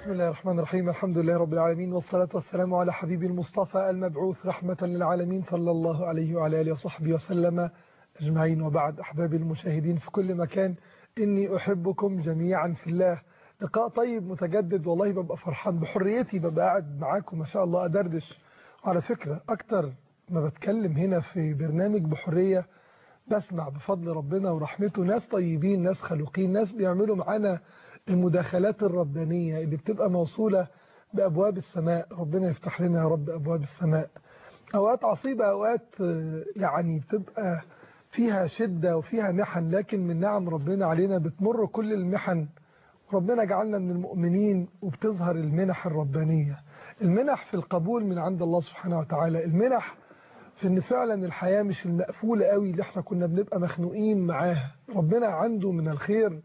بسم الله الرحمن الرحيم الحمد لله رب العالمين والصلاة والسلام على حبيبي المصطفى المبعوث رحمة للعالمين صلى الله عليه وعلى آله وصحبه وسلم أجمعين وبعد أحبابي المشاهدين في كل مكان إني أحبكم جميعا في الله لقاء طيب متجدد والله ببقى فرحان بحريتي ببقى قاعد معاكم ما شاء الله أدردش وعلى فكرة أكتر ما بتكلم هنا في برنامج بحرية بسمع بفضل ربنا ورحمته ناس طيبين ناس خلوقين ناس بيعملوا معانا المداخلات الربانية اللي بتبقى موصولة بأبواب السماء ربنا يفتح لنا يا رب أبواب السماء أوقات عصيبة أوقات يعني بتبقى فيها شدة وفيها محن لكن من نعم ربنا علينا بتمر كل المحن ربنا جعلنا من المؤمنين وبتظهر المنح الربانية المنح في القبول من عند الله سبحانه وتعالى المنح في ان فعلا الحياة مش المقفولة قوي اللي احنا كنا بنبقى مخنوقين معاها ربنا عنده من الخير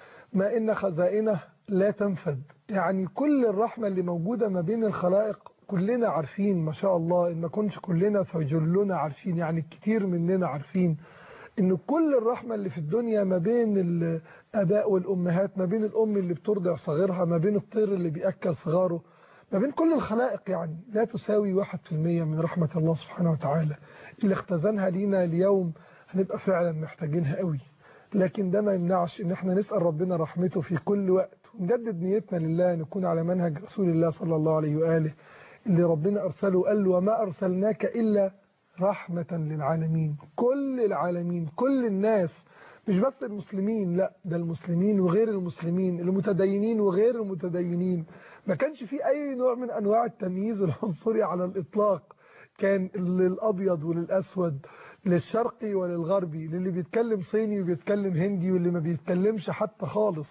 ما إن خزائنه لا تنفد يعني كل الرحمة اللي موجودة ما بين الخلائق كلنا عارفين ما شاء الله إن ما كنش كلنا فجلنا عارفين يعني كتير مننا عارفين إن كل الرحمة اللي في الدنيا ما بين الآباء والأمهات ما بين الأم اللي بترضع صغيرها ما بين الطير اللي بيأكل صغاره ما بين كل الخلائق يعني لا تساوي واحد في المية من رحمة الله سبحانه وتعالى اللي اختزنها لينا اليوم هنبقى فعلا محتاجينها قوي لكن ده ما يمنعش ان احنا نسأل ربنا رحمته في كل وقت ونجدد نيتنا لله نكون على منهج رسول الله صلى الله عليه وآله اللي ربنا أرسله قال له وما أرسلناك إلا رحمة للعالمين كل العالمين كل الناس مش بس المسلمين لا ده المسلمين وغير المسلمين المتدينين وغير المتدينين ما كانش في أي نوع من أنواع التمييز العنصري على الإطلاق كان للأبيض وللأسود للشرقي وللغربي للي بيتكلم صيني وبيتكلم هندي واللي ما بيتكلمش حتى خالص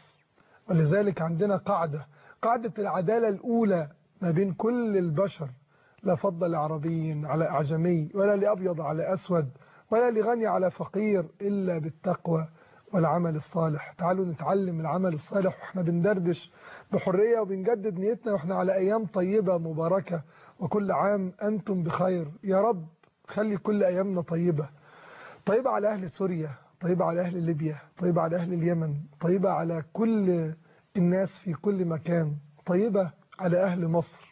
ولذلك عندنا قاعدة قاعدة العدالة الأولى ما بين كل البشر لا فضل لعربي على أعجمي ولا لأبيض على أسود ولا لغني على فقير إلا بالتقوى والعمل الصالح تعالوا نتعلم العمل الصالح واحنا بندردش بحرية وبنجدد نيتنا واحنا على أيام طيبة مباركة وكل عام أنتم بخير يا رب خلي كل أيامنا طيبة طيبة على أهل سوريا طيبة على أهل ليبيا طيبة على أهل اليمن طيبة على كل الناس في كل مكان طيبة على أهل مصر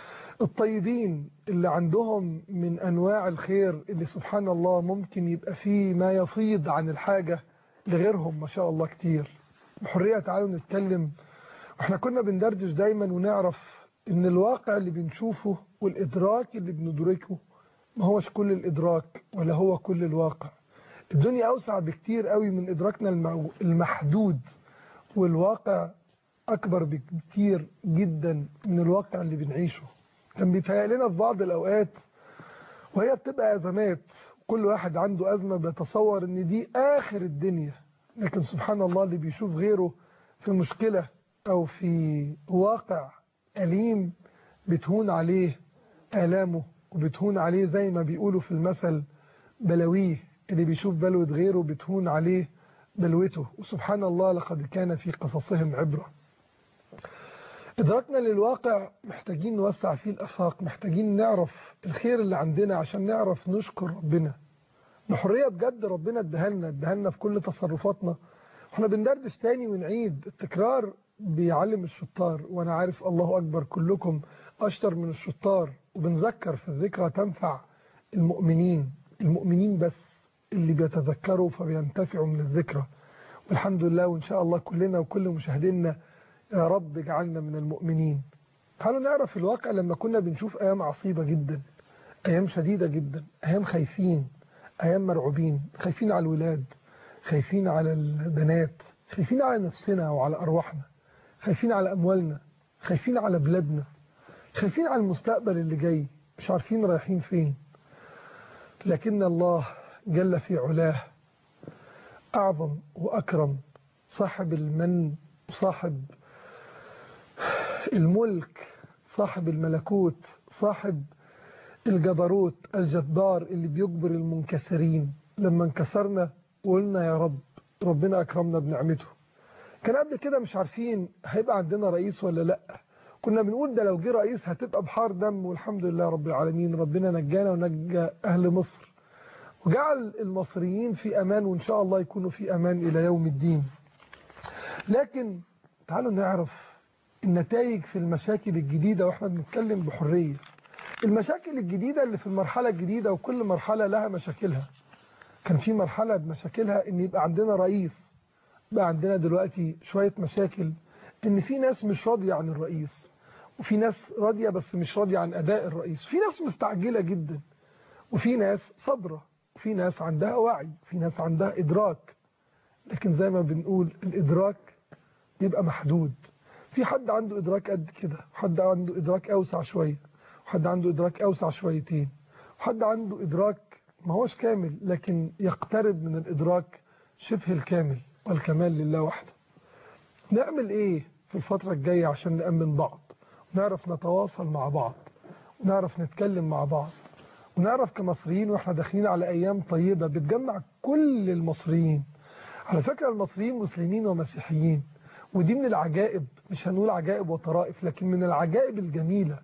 الطيبين اللي عندهم من أنواع الخير اللي سبحان الله ممكن يبقى فيه ما يفيض عن الحاجة لغيرهم ما شاء الله كتير بحرية تعالوا نتكلم واحنا كنا بندردش دايما ونعرف ان الواقع اللي بنشوفه والإدراك اللي بندركه ما هوش كل الإدراك ولا هو كل الواقع الدنيا أوسع بكتير قوي من إدراكنا المحدود والواقع أكبر بكتير جدا من الواقع اللي بنعيشه كان بيتهيأ لنا في بعض الأوقات وهي بتبقى أزمات كل واحد عنده أزمة بيتصور إن دي آخر الدنيا لكن سبحان الله اللي بيشوف غيره في مشكلة أو في واقع أليم بتهون عليه آلامه وبتهون عليه زي ما بيقولوا في المثل بلويه اللي بيشوف بلوة غيره بتهون عليه بلوته وسبحان الله لقد كان في قصصهم عبرة إدراكنا للواقع محتاجين نوسع فيه الأفاق محتاجين نعرف الخير اللي عندنا عشان نعرف نشكر ربنا بحرية بجد ربنا ادهلنا ادهلنا في كل تصرفاتنا احنا بندردش تاني ونعيد التكرار بيعلم الشطار وانا عارف الله اكبر كلكم اشطر من الشطار وبنذكر في الذكرى تنفع المؤمنين المؤمنين بس اللي بيتذكروا فبينتفعوا من الذكرى والحمد لله وإن شاء الله كلنا وكل مشاهدينا يا رب اجعلنا من المؤمنين تعالوا نعرف الواقع لما كنا بنشوف أيام عصيبة جدا أيام شديدة جدا أيام خايفين أيام مرعوبين خايفين على الولاد خايفين على البنات خايفين على نفسنا وعلى أرواحنا خايفين على أموالنا خايفين على بلادنا خايفين على المستقبل اللي جاي مش عارفين رايحين فين لكن الله جل في علاه أعظم وأكرم صاحب المن وصاحب الملك صاحب الملكوت صاحب الجبروت الجبار اللي بيجبر المنكسرين لما انكسرنا وقلنا يا رب ربنا أكرمنا بنعمته كان قبل كده مش عارفين هيبقى عندنا رئيس ولا لأ كنا بنقول ده لو جه رئيس هتبقى بحار دم والحمد لله رب العالمين ربنا نجانا ونجى أهل مصر وجعل المصريين في أمان وإن شاء الله يكونوا في أمان إلى يوم الدين لكن تعالوا نعرف النتائج في المشاكل الجديدة واحنا بنتكلم بحرية المشاكل الجديدة اللي في المرحلة الجديدة وكل مرحلة لها مشاكلها كان في مرحلة بمشاكلها ان يبقى عندنا رئيس بقى عندنا دلوقتي شوية مشاكل ان في ناس مش راضية عن الرئيس وفي ناس راضية بس مش راضية عن اداء الرئيس في ناس مستعجلة جدا وفي ناس صبرة وفي ناس عندها وعي في ناس عندها ادراك لكن زي ما بنقول الادراك بيبقى محدود في حد عنده ادراك قد كده وحد عنده ادراك اوسع شويه وحد عنده ادراك اوسع شويتين وحد عنده ادراك ما هوش كامل لكن يقترب من الادراك شبه الكامل والكمال لله وحده نعمل ايه في الفتره الجايه عشان نامن بعض ونعرف نتواصل مع بعض ونعرف نتكلم مع بعض ونعرف كمصريين واحنا داخلين على ايام طيبه بتجمع كل المصريين على فكره المصريين مسلمين ومسيحيين ودي من العجائب مش هنقول عجائب وطرائف لكن من العجائب الجميلة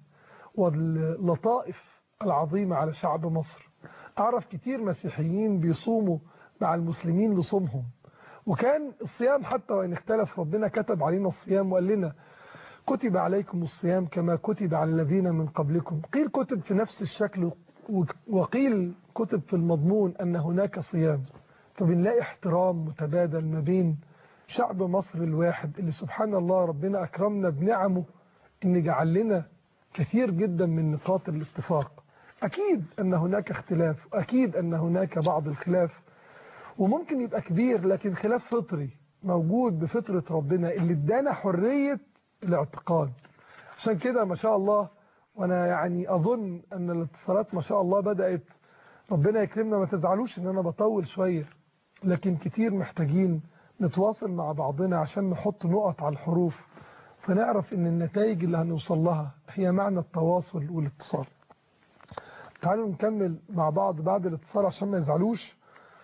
واللطائف العظيمة على شعب مصر أعرف كتير مسيحيين بيصوموا مع المسلمين لصومهم وكان الصيام حتى وإن اختلف ربنا كتب علينا الصيام وقال لنا كتب عليكم الصيام كما كتب على الذين من قبلكم قيل كتب في نفس الشكل وقيل كتب في المضمون أن هناك صيام فبنلاقي احترام متبادل ما بين شعب مصر الواحد اللي سبحان الله ربنا أكرمنا بنعمه إن جعل لنا كثير جدا من نقاط الاتفاق أكيد أن هناك اختلاف أكيد أن هناك بعض الخلاف وممكن يبقى كبير لكن خلاف فطري موجود بفطرة ربنا اللي ادانا حرية الاعتقاد عشان كده ما شاء الله وأنا يعني أظن أن الاتصالات ما شاء الله بدأت ربنا يكرمنا ما تزعلوش ان انا بطول شوية لكن كتير محتاجين نتواصل مع بعضنا عشان نحط نقط على الحروف فنعرف ان النتائج اللي هنوصل لها هي معنى التواصل والاتصال تعالوا نكمل مع بعض بعد الاتصال عشان ما يزعلوش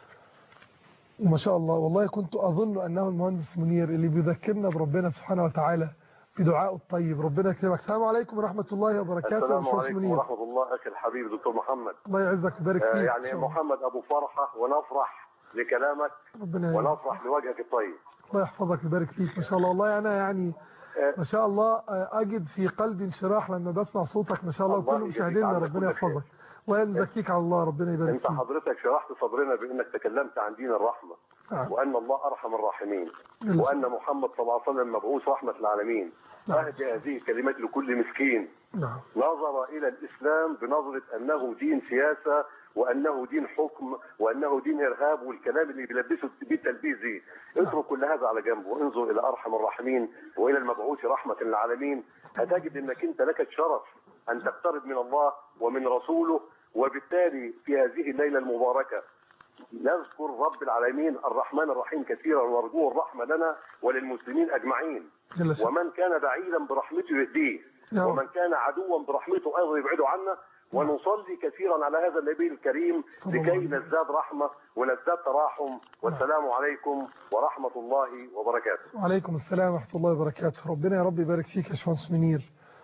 وما شاء الله والله كنت أظن أنه المهندس منير اللي بيذكرنا بربنا سبحانه وتعالى بدعائه الطيب ربنا يكرمك السلام عليكم ورحمة الله وبركاته السلام باشمهندس عليكم منير ورحمة الله أخي الحبيب دكتور محمد الله يعزك ويبارك آه، فيك يعني إن شاء الله. محمد أبو فرحة ونفرح لكلامك ربنا يعزك. ونفرح لوجهك الطيب الله يحفظك ويبارك فيك ما شاء الله والله أنا يعني آه، ما شاء الله آه، أجد في قلبي انشراح لما بسمع صوتك ما شاء الله الله وكل يجزيك مشاهدينا عنك ربنا كل خير. يحفظك ويزكيك على الله ربنا يبارك أنت فيك حضرتك شرحت صدرنا بأنك تكلمت عن دين الرحمة نعم. وأن الله أرحم الراحمين نعم. وأن محمد صلى الله عليه وسلم مبعوث رحمة العالمين نعم. أهدي هذه الكلمات لكل مسكين نعم نظر إلى الإسلام بنظرة أنه دين سياسة وأنه دين حكم وأنه دين إرهاب والكلام اللي بيلبسه بالتلبيس دي اترك كل هذا على جنب وانظر إلى أرحم الراحمين وإلى المبعوث رحمة للعالمين هتجد أنك أنت لك الشرف أن تقترب من الله ومن رسوله وبالتالي في هذه الليلة المباركة نذكر رب العالمين الرحمن الرحيم كثيرا ونرجوه الرحمة لنا وللمسلمين أجمعين جل شأنه. ومن كان بعيدا برحمته يهديه يا رب. ومن كان عدوا برحمته ايضا يبعده عنا ونصلي كثيرا على هذا النبي الكريم صلى الله لكي عليه وسلم. نزداد رحمه ونزداد تراحم والسلام عليكم ورحمه الله وبركاته. وعليكم السلام ورحمة الله وبركاته ربنا يا رب يبارك فيك يا باشمهندس منير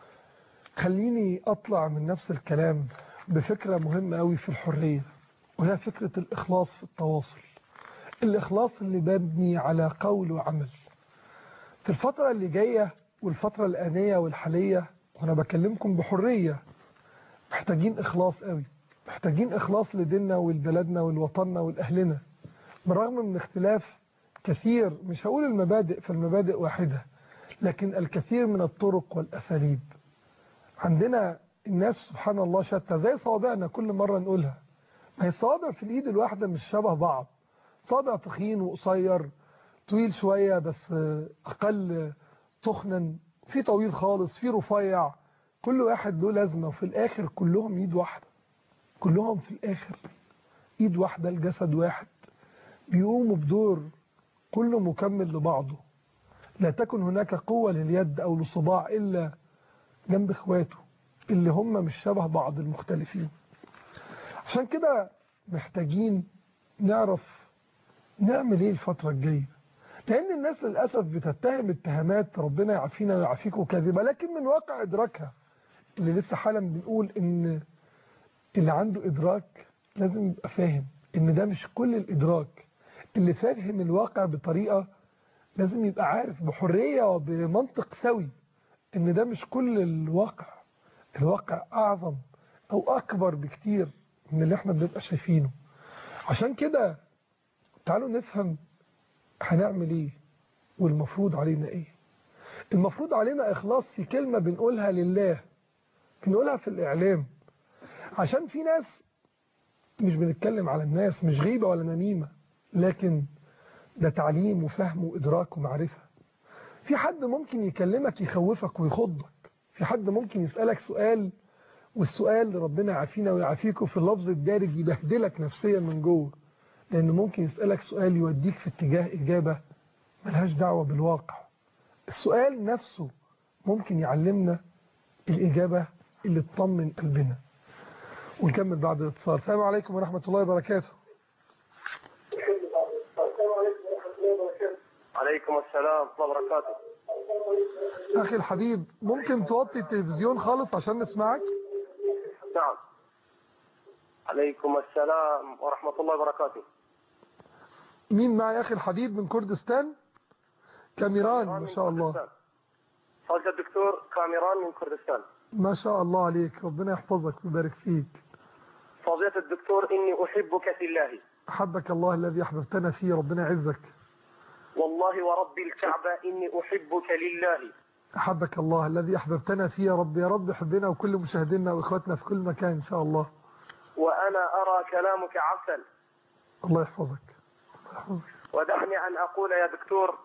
خليني أطلع من نفس الكلام بفكرة مهمة قوي في الحرية وهي فكرة الإخلاص في التواصل الإخلاص اللي مبني على قول وعمل في الفترة اللي جاية والفترة الآنية والحالية وأنا بكلمكم بحرية محتاجين إخلاص قوي محتاجين إخلاص لديننا ولبلدنا ولوطننا ولأهلنا بالرغم من اختلاف كثير مش هقول المبادئ فالمبادئ واحدة لكن الكثير من الطرق والأساليب عندنا الناس سبحان الله شتى زي صوابعنا كل مرة نقولها ما هي الصوابع في الإيد الواحدة مش شبه بعض صابع تخين وقصير طويل شوية بس أقل تخنا في طويل خالص في رفيع كل واحد له لازمة وفي الآخر كلهم إيد واحدة كلهم في الآخر إيد واحدة الجسد واحد بيقوموا بدور كله مكمل لبعضه لا تكن هناك قوة لليد أو لصباع إلا جنب إخواته اللي هم مش شبه بعض المختلفين عشان كده محتاجين نعرف نعمل ايه الفترة الجاية لأن الناس للأسف بتتهم اتهامات ربنا يعافينا ويعافيكم كاذبة لكن من واقع إدراكها اللي لسه حالا بنقول إن اللي عنده إدراك لازم يبقى فاهم إن ده مش كل الإدراك اللي فاهم الواقع بطريقة لازم يبقى عارف بحرية وبمنطق سوي ان ده مش كل الواقع الواقع اعظم او اكبر بكتير من اللي احنا بنبقى شايفينه عشان كده تعالوا نفهم هنعمل ايه والمفروض علينا ايه المفروض علينا اخلاص في كلمة بنقولها لله بنقولها في الاعلام عشان في ناس مش بنتكلم على الناس مش غيبة ولا نميمة لكن ده تعليم وفهم وإدراك ومعرفة في حد ممكن يكلمك يخوفك ويخضك في حد ممكن يسألك سؤال والسؤال ربنا يعافينا ويعافيكم في اللفظ الدارج يبهدلك نفسيا من جوه لأن ممكن يسألك سؤال يوديك في اتجاه إجابة ملهاش دعوة بالواقع السؤال نفسه ممكن يعلمنا الإجابة اللي تطمن قلبنا ونكمل بعد الاتصال السلام عليكم ورحمة الله وبركاته عليكم السلام ورحمة الله وبركاته أخي الحبيب ممكن توطي التلفزيون خالص عشان نسمعك نعم عليكم السلام ورحمة الله وبركاته مين معي أخي الحبيب من كردستان كاميران ما شاء الله فضل الدكتور كاميران من كردستان ما شاء الله عليك ربنا يحفظك ويبارك فيك فضيلة الدكتور إني أحبك في الله أحبك الله الذي أحببتنا فيه ربنا يعزك والله ورب الكعبة إني أحبك لله أحبك الله الذي أحببتنا فيه يا رب يا رب حبنا وكل مشاهدينا وإخواتنا في كل مكان إن شاء الله وأنا أرى كلامك عسل الله يحفظك الله يحفظك ودعني أن أقول يا دكتور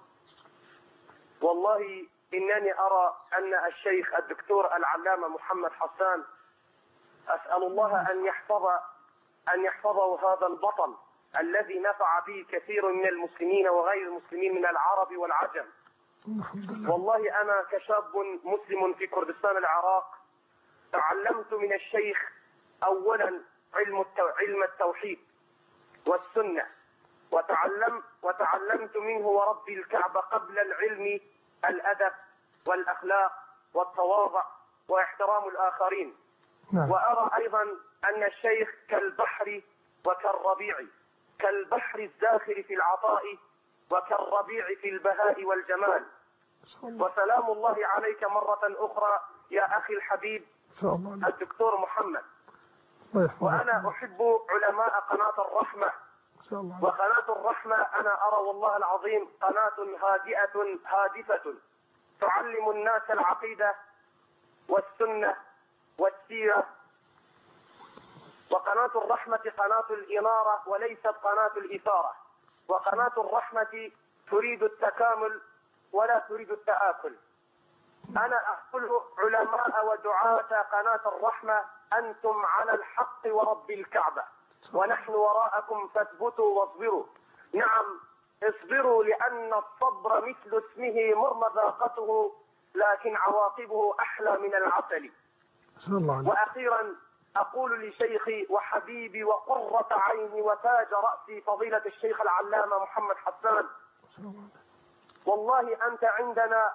والله إنني أرى أن الشيخ الدكتور العلامة محمد حسان أسأل الله أن يحفظ أن يحفظه هذا البطل الذي نفع به كثير من المسلمين وغير المسلمين من العرب والعجم الحمد لله والله أنا كشاب مسلم في كردستان العراق تعلمت من الشيخ أولا علم التو... علم التوحيد والسنة وتعلم وتعلمت منه ورب الكعبة قبل العلم الأدب والأخلاق والتواضع واحترام الآخرين نعم وأرى أيضا أن الشيخ كالبحر وكالربيع كالبحر الزاخر في العطاء وكالربيع في البهاء والجمال إن شاء الله وسلام الله عليك مرة أخرى يا أخي الحبيب إن شاء الله عليك الدكتور محمد الله يحفظك وأنا أحب علماء قناة الرحمة إن شاء الله عليك وقناة الرحمة أنا أرى والله العظيم قناة هادئة هادفة تعلم الناس العقيدة والسنة والسيرة وقناة الرحمة قناة الإنارة وليست قناة الإثارة وقناة الرحمة تريد التكامل ولا تريد التآكل أنا أقول علماء ودعاة قناة الرحمة أنتم على الحق ورب الكعبة ونحن وراءكم فاثبتوا واصبروا نعم اصبروا لأن الصبر مثل اسمه مر مذاقته لكن عواقبه أحلى من العسل إن شاء الله عليك وأخيرا أقول لشيخي وحبيبي وقرة عيني وتاج رأسي فضيلة الشيخ العلامة محمد حسان إن شاء الله عليك والله أنت عندنا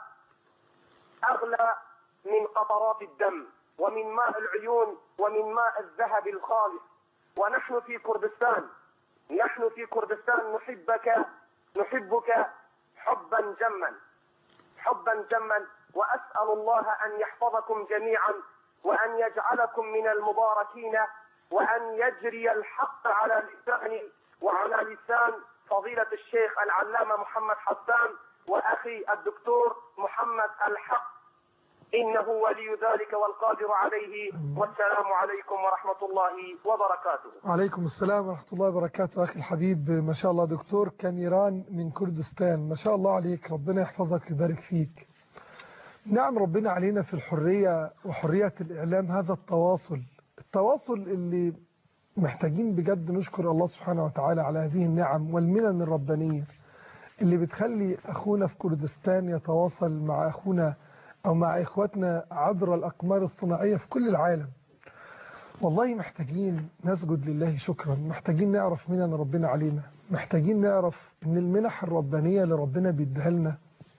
أغلى من قطرات الدم ومن ماء العيون ومن ماء الذهب الخالص ونحن في كردستان نحن في كردستان نحبك نحبك حبا جما حبا جما وأسأل الله أن يحفظكم جميعا وأن يجعلكم من المباركين وأن يجري الحق على لسان وعلى لسان فضيلة الشيخ العلامة محمد حسان وأخي الدكتور محمد الحق إنه ولي ذلك والقادر عليه والسلام عليكم ورحمة الله وبركاته وعليكم السلام ورحمة الله وبركاته أخي الحبيب ما شاء الله دكتور كاميران من كردستان ما شاء الله عليك ربنا يحفظك ويبارك فيك نعم ربنا علينا في الحرية وحرية الإعلام هذا التواصل التواصل اللي محتاجين بجد نشكر الله سبحانه وتعالى على هذه النعم والمنن الربانية اللي بتخلي أخونا في كردستان يتواصل مع أخونا أو مع إخواتنا عبر الأقمار الصناعية في كل العالم والله محتاجين نسجد لله شكرا محتاجين نعرف منن ربنا علينا محتاجين نعرف ان المنح الربانية اللي ربنا بيديها لنا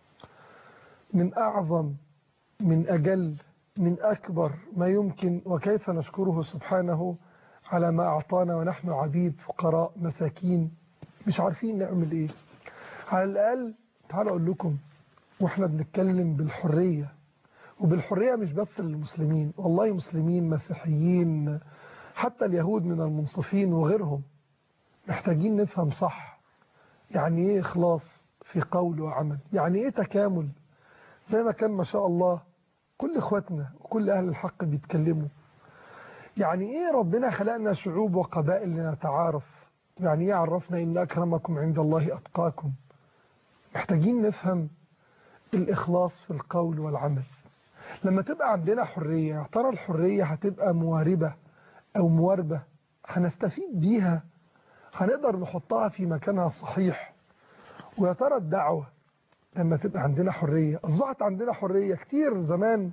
من أعظم من أجل من أكبر ما يمكن وكيف نشكره سبحانه على ما أعطانا ونحن عبيد فقراء مساكين مش عارفين نعمل إيه على الأقل تعالوا أقول لكم وإحنا بنتكلم بالحرية وبالحرية مش بس للمسلمين والله مسلمين مسيحيين حتى اليهود من المنصفين وغيرهم محتاجين نفهم صح يعني ايه إخلاص في قول وعمل يعني ايه تكامل زي ما كان ما شاء الله كل اخواتنا وكل أهل الحق بيتكلموا يعني ايه ربنا خلقنا شعوب وقبائل لنتعارف يعني ايه عرفنا ان اكرمكم عند الله اتقاكم محتاجين نفهم الاخلاص في القول والعمل لما تبقى عندنا حرية يا ترى الحرية هتبقى مواربة او مواربة هنستفيد بيها هنقدر نحطها في مكانها الصحيح ويا ترى الدعوة لما تبقى عندنا حرية أصبحت عندنا حرية كتير زمان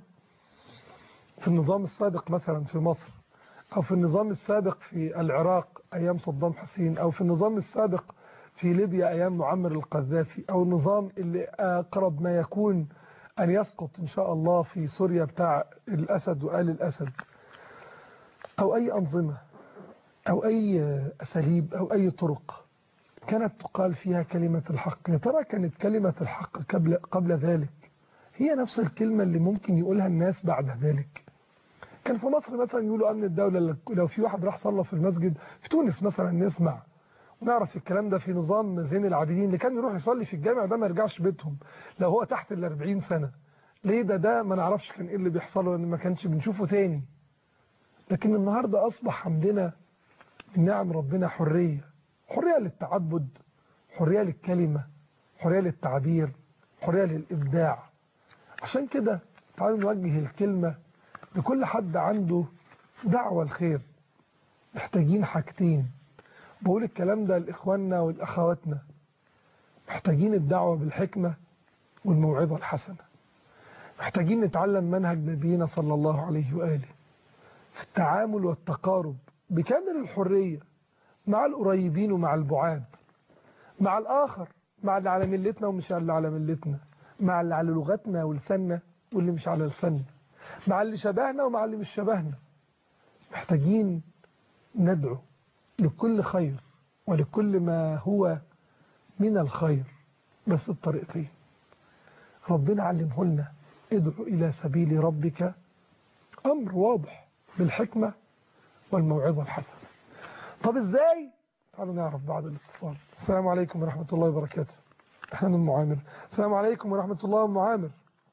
في النظام السابق مثلا في مصر أو في النظام السابق في العراق أيام صدام حسين أو في النظام السابق في ليبيا أيام معمر القذافي أو النظام اللي أقرب ما يكون أن يسقط إن شاء الله في سوريا بتاع الأسد وآل الأسد أو أي أنظمة أو أي أساليب أو أي طرق كانت تقال فيها كلمة الحق يا ترى كانت كلمة الحق قبل, قبل ذلك هي نفس الكلمة اللي ممكن يقولها الناس بعد ذلك كان في مصر مثلا يقولوا أمن الدولة لو في واحد راح صلى في المسجد في تونس مثلا نسمع ونعرف الكلام ده في نظام زين العابدين اللي كان يروح يصلي في الجامع ده ما يرجعش بيتهم لو هو تحت ال 40 سنة ليه ده ده ما نعرفش كان ايه اللي بيحصل له لان ما كانش بنشوفه تاني لكن النهاردة أصبح عندنا من نعم ربنا حرية حرية للتعبد حرية للكلمة حرية للتعبير حرية للإبداع عشان كده تعالوا نوجه الكلمة لكل حد عنده دعوة الخير محتاجين حاجتين بقول الكلام ده لإخواننا والأخواتنا محتاجين الدعوة بالحكمة والموعظة الحسنة محتاجين نتعلم منهج نبينا صلى الله عليه وآله في التعامل والتقارب بكامل الحرية مع القريبين ومع البعاد مع الآخر مع اللي على ملتنا ومش اللي على ملتنا مع اللي على لغتنا ولساننا واللي مش على لساننا مع اللي شبهنا ومع اللي مش شبهنا محتاجين ندعو لكل خير ولكل ما هو من الخير بس الطريقتين ربنا علمه لنا ادعو إلى سبيل ربك أمر واضح بالحكمة والموعظة الحسنة طب ازاي تعالوا نعرف بعد الاتصال السلام عليكم ورحمة الله وبركاته احنا من معامر السلام عليكم ورحمة الله ومعامر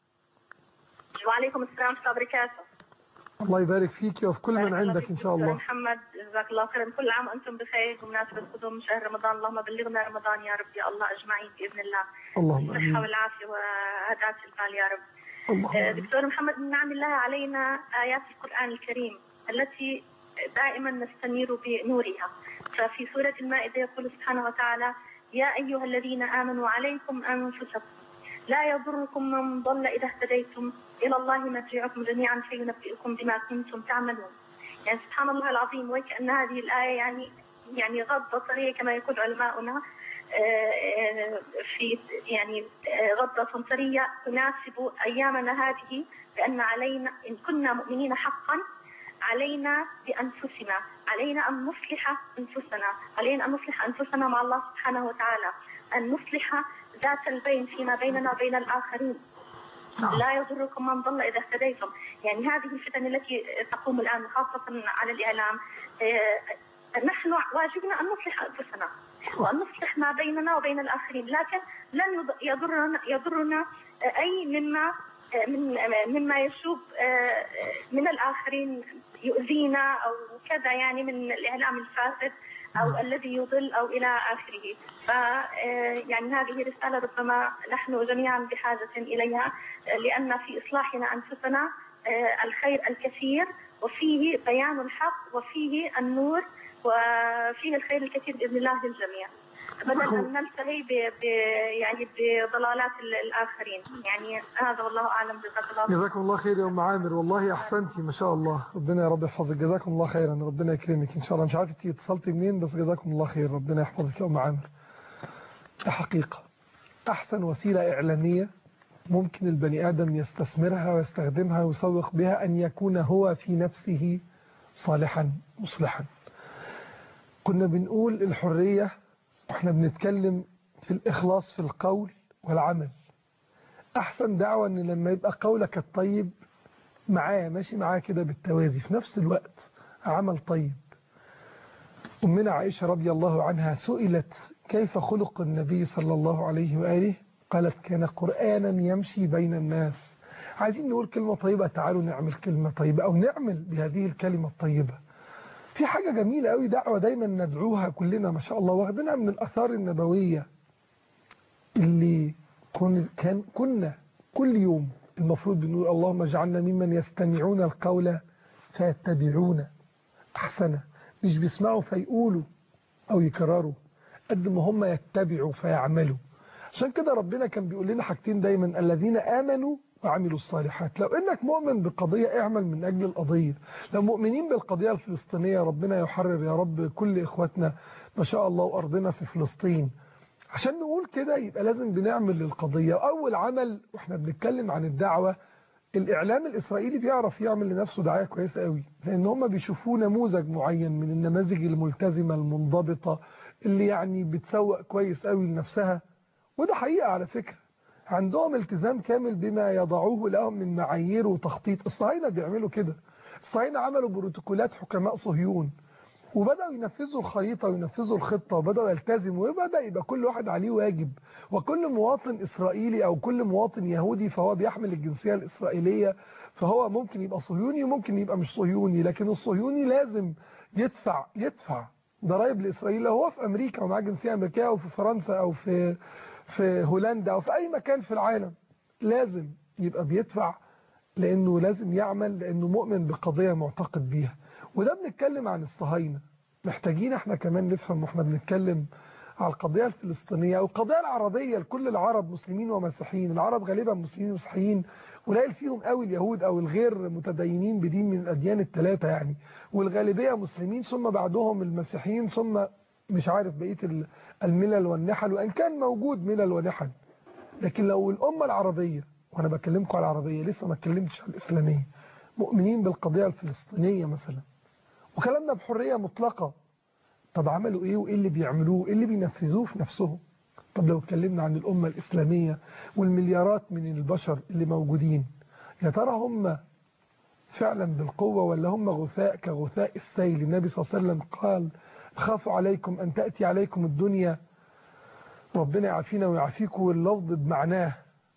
وعليكم السلام ورحمة الله وبركاته الله يبارك فيك وفي كل من عندك إن شاء الله محمد جزاك الله خيرا كل عام وأنتم بخير بمناسبة قدوم شهر رمضان اللهم بلغنا رمضان يا رب يا الله أجمعين بإذن الله اللهم الصحة آمين والعافية وهداة البال يا رب اللهم آه، آمين دكتور محمد من نعم الله علينا آيات القرآن الكريم التي دائما نستنير بنورها ففي سورة المائدة يقول سبحانه وتعالى يا أيها الذين آمنوا عليكم أنفسكم لا يضركم من ضل إذا اهتديتم إلى الله مرجعكم جميعا فينبئكم بما كنتم تعملون يعني سبحان الله العظيم وكأن هذه الآية يعني يعني غض بصرية كما يقول علماؤنا آه، آه، في يعني آه، غضة بصرية تناسب أيامنا هذه بأن علينا إن كنا مؤمنين حقا علينا بأنفسنا علينا أن نصلح أنفسنا علينا أن نصلح أنفسنا مع الله سبحانه وتعالى أن نصلح ذات البين فيما بيننا وبين الآخرين نعم. لا يضركم من ضل إذا اهتديتم يعني هذه الفتن التي تقوم الآن خاصة على الإعلام آه، نحن واجبنا أن نصلح أنفسنا وأن نصلح ما بيننا وبين الآخرين لكن لن يض- يضرنا يضرنا أي مما من مما يشوب آه، من الآخرين يؤذينا أو كذا يعني من الإعلام الفاسد أو الذي يضل أو إلى آخره ف آه، يعني هذه رسالة ربما نحن جميعا بحاجة إليها آه، لأن في إصلاحنا أنفسنا آه، الخير الكثير وفيه بيان الحق وفيه النور وفيه الخير الكثير بإذن الله للجميع بدل أن نلتهي ب... ب... يعني بضلالات ال- الآخرين يعني هذا والله أعلم جزاك الله خير. جزاكم الله خير يا أم عامر والله أحسنتي ما شاء الله ربنا يا رب يحفظك جزاكم الله خيرا ربنا يكرمك إن شاء الله مش عارف انتي اتصلتي منين بس جزاكم الله خير ربنا يحفظك يا أم عامر ده حقيقة أحسن وسيلة إعلامية ممكن البني آدم يستثمرها ويستخدمها ويسوق بها أن يكون هو في نفسه صالحا مصلحا كنا بنقول الحرية واحنا بنتكلم في الإخلاص في القول والعمل احسن دعوة ان لما يبقى قولك الطيب معاه ماشي معاه كده بالتوازي في نفس الوقت عمل طيب أمنا عائشة رضي الله عنها سئلت كيف خلق النبي صلى الله عليه وآله قالت كان قرآنا يمشي بين الناس عايزين نقول كلمة طيبة تعالوا نعمل كلمة طيبة أو نعمل بهذه الكلمة الطيبة في حاجة جميلة قوي دعوة دايما ندعوها كلنا ما شاء الله واخدينها من الأثار النبوية اللي كن كان كنا كل يوم المفروض بنقول اللهم اجعلنا ممن يستمعون القول فيتبعون أحسنه مش بيسمعوا فيقولوا أو يكرروا قد ما هم يتبعوا فيعملوا عشان كده ربنا كان بيقول لنا حاجتين دايما الذين آمنوا وعملوا الصالحات لو انك مؤمن بقضية اعمل من اجل القضية لو مؤمنين بالقضية الفلسطينية ربنا يحرر يا رب كل اخواتنا ما شاء الله وارضنا في فلسطين عشان نقول كده يبقى لازم بنعمل للقضية اول عمل واحنا بنتكلم عن الدعوة الاعلام الاسرائيلي بيعرف يعمل لنفسه دعاية كويسة قوي لان هم بيشوفوه نموذج معين من النماذج الملتزمة المنضبطة اللي يعني بتسوق كويس قوي لنفسها وده حقيقة على فكرة عندهم التزام كامل بما يضعوه لهم من معايير وتخطيط الصهاينة بيعملوا كده الصهاينة عملوا بروتوكولات حكماء صهيون وبدأوا ينفذوا الخريطة وينفذوا الخطة وبدأوا يلتزموا وبدأ يبقى كل واحد عليه واجب وكل مواطن إسرائيلي أو كل مواطن يهودي فهو بيحمل الجنسية الإسرائيلية فهو ممكن يبقى صهيوني وممكن يبقى مش صهيوني لكن الصهيوني لازم يدفع يدفع ضرائب لإسرائيل لو هو في أمريكا ومعاه جنسية أمريكية أو في فرنسا أو في في هولندا أو في أي مكان في العالم لازم يبقى بيدفع لأنه لازم يعمل لأنه مؤمن بقضية معتقد بيها وده بنتكلم عن الصهاينة محتاجين احنا كمان نفهم واحنا بنتكلم على القضية الفلسطينية أو القضية العربية لكل العرب مسلمين ومسيحيين العرب غالبا مسلمين ومسيحيين قليل فيهم قوي اليهود أو الغير متدينين بدين من الأديان الثلاثة يعني والغالبية مسلمين ثم بعدهم المسيحيين ثم مش عارف بقية الملل والنحل وأن كان موجود ملل ونحل لكن لو الأمة العربية وأنا بكلمكم على العربية لسه ما اتكلمتش على الإسلامية مؤمنين بالقضية الفلسطينية مثلا وكلامنا بحرية مطلقة طب عملوا ايه وايه اللي بيعملوه ايه اللي بينفذوه في نفسهم طب لو اتكلمنا عن الأمة الإسلامية والمليارات من البشر اللي موجودين يا ترى هم فعلا بالقوة ولا هم غثاء كغثاء السيل النبي صلى الله عليه وسلم قال خافوا عليكم أن تأتي عليكم الدنيا ربنا يعافينا ويعافيكم واللفظ بمعناه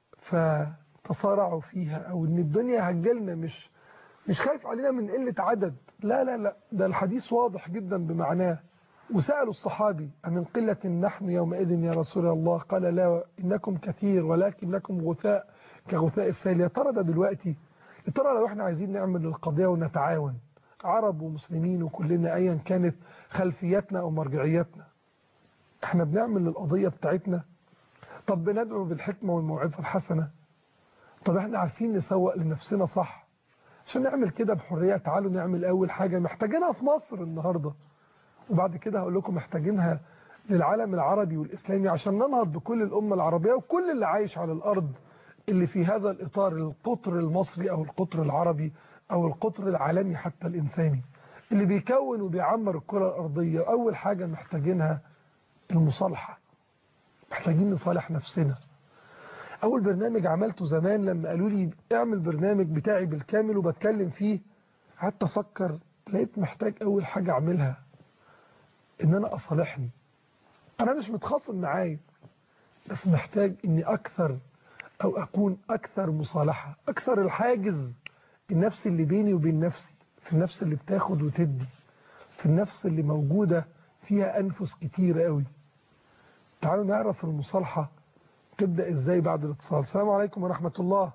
فتصارعوا فيها أو أن الدنيا هجلنا مش مش خايف علينا من قلة عدد لا لا لا ده الحديث واضح جدا بمعناه وسألوا الصحابي أمن قلة نحن يومئذ يا رسول الله قال لا إنكم كثير ولكن لكم غثاء كغثاء السيل يا ترى ده دلوقتي يا ترى لو احنا عايزين نعمل القضية ونتعاون عرب ومسلمين وكلنا أيا كانت خلفيتنا أو مرجعيتنا احنا بنعمل القضية بتاعتنا طب بندعو بالحكمة والموعظة الحسنة طب احنا عارفين نسوق لنفسنا صح عشان نعمل كده بحرية تعالوا نعمل أول حاجة محتاجينها في مصر النهاردة وبعد كده هقول لكم محتاجينها للعالم العربي والإسلامي عشان ننهض بكل الأمة العربية وكل اللي عايش على الأرض اللي في هذا الإطار القطر المصري أو القطر العربي أو القطر العالمي حتى الإنساني اللي بيكون وبيعمر الكرة الأرضية أول حاجة محتاجينها المصالحة محتاجين نصالح نفسنا أول برنامج عملته زمان لما قالوا لي اعمل برنامج بتاعي بالكامل وبتكلم فيه قعدت أفكر لقيت محتاج أول حاجة أعملها إن أنا أصالحني أنا مش متخاصم معايا بس محتاج إني أكثر أو أكون أكثر مصالحة أكثر الحاجز النفس اللي بيني وبين نفسي في النفس اللي بتاخد وتدي في النفس اللي موجودة فيها أنفس كتير قوي تعالوا نعرف المصالحة تبدأ إزاي بعد الاتصال السلام عليكم ورحمة الله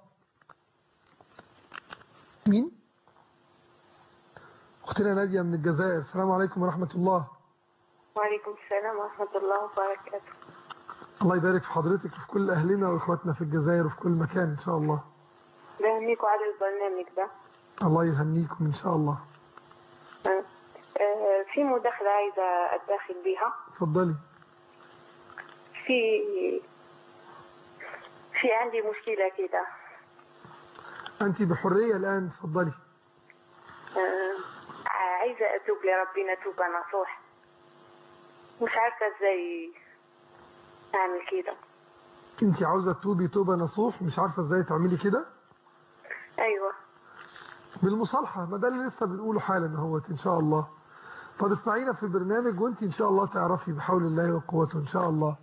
مين؟ أختنا نادية من الجزائر السلام عليكم ورحمة الله وعليكم السلام ورحمة الله وبركاته الله يبارك في حضرتك وفي كل أهلنا وإخواتنا في الجزائر وفي كل مكان إن شاء الله بهنيكم على البرنامج ده الله يهنيكم إن شاء الله آه، آه، في مداخلة عايزة أتداخل بيها اتفضلي في في عندي مشكلة كده أنت بحرية الآن اتفضلي آه، عايزة أتوب لربنا توبة نصوح مش عارفة ازاي أعمل كده انت عاوزة تتوبي توبة نصوح مش عارفة ازاي تعملي كده ايوه بالمصالحة ما ده اللي لسه بنقوله حالا اهوت ان شاء الله طب اسمعينا في برنامج وانت ان شاء الله تعرفي بحول الله وقوته ان شاء الله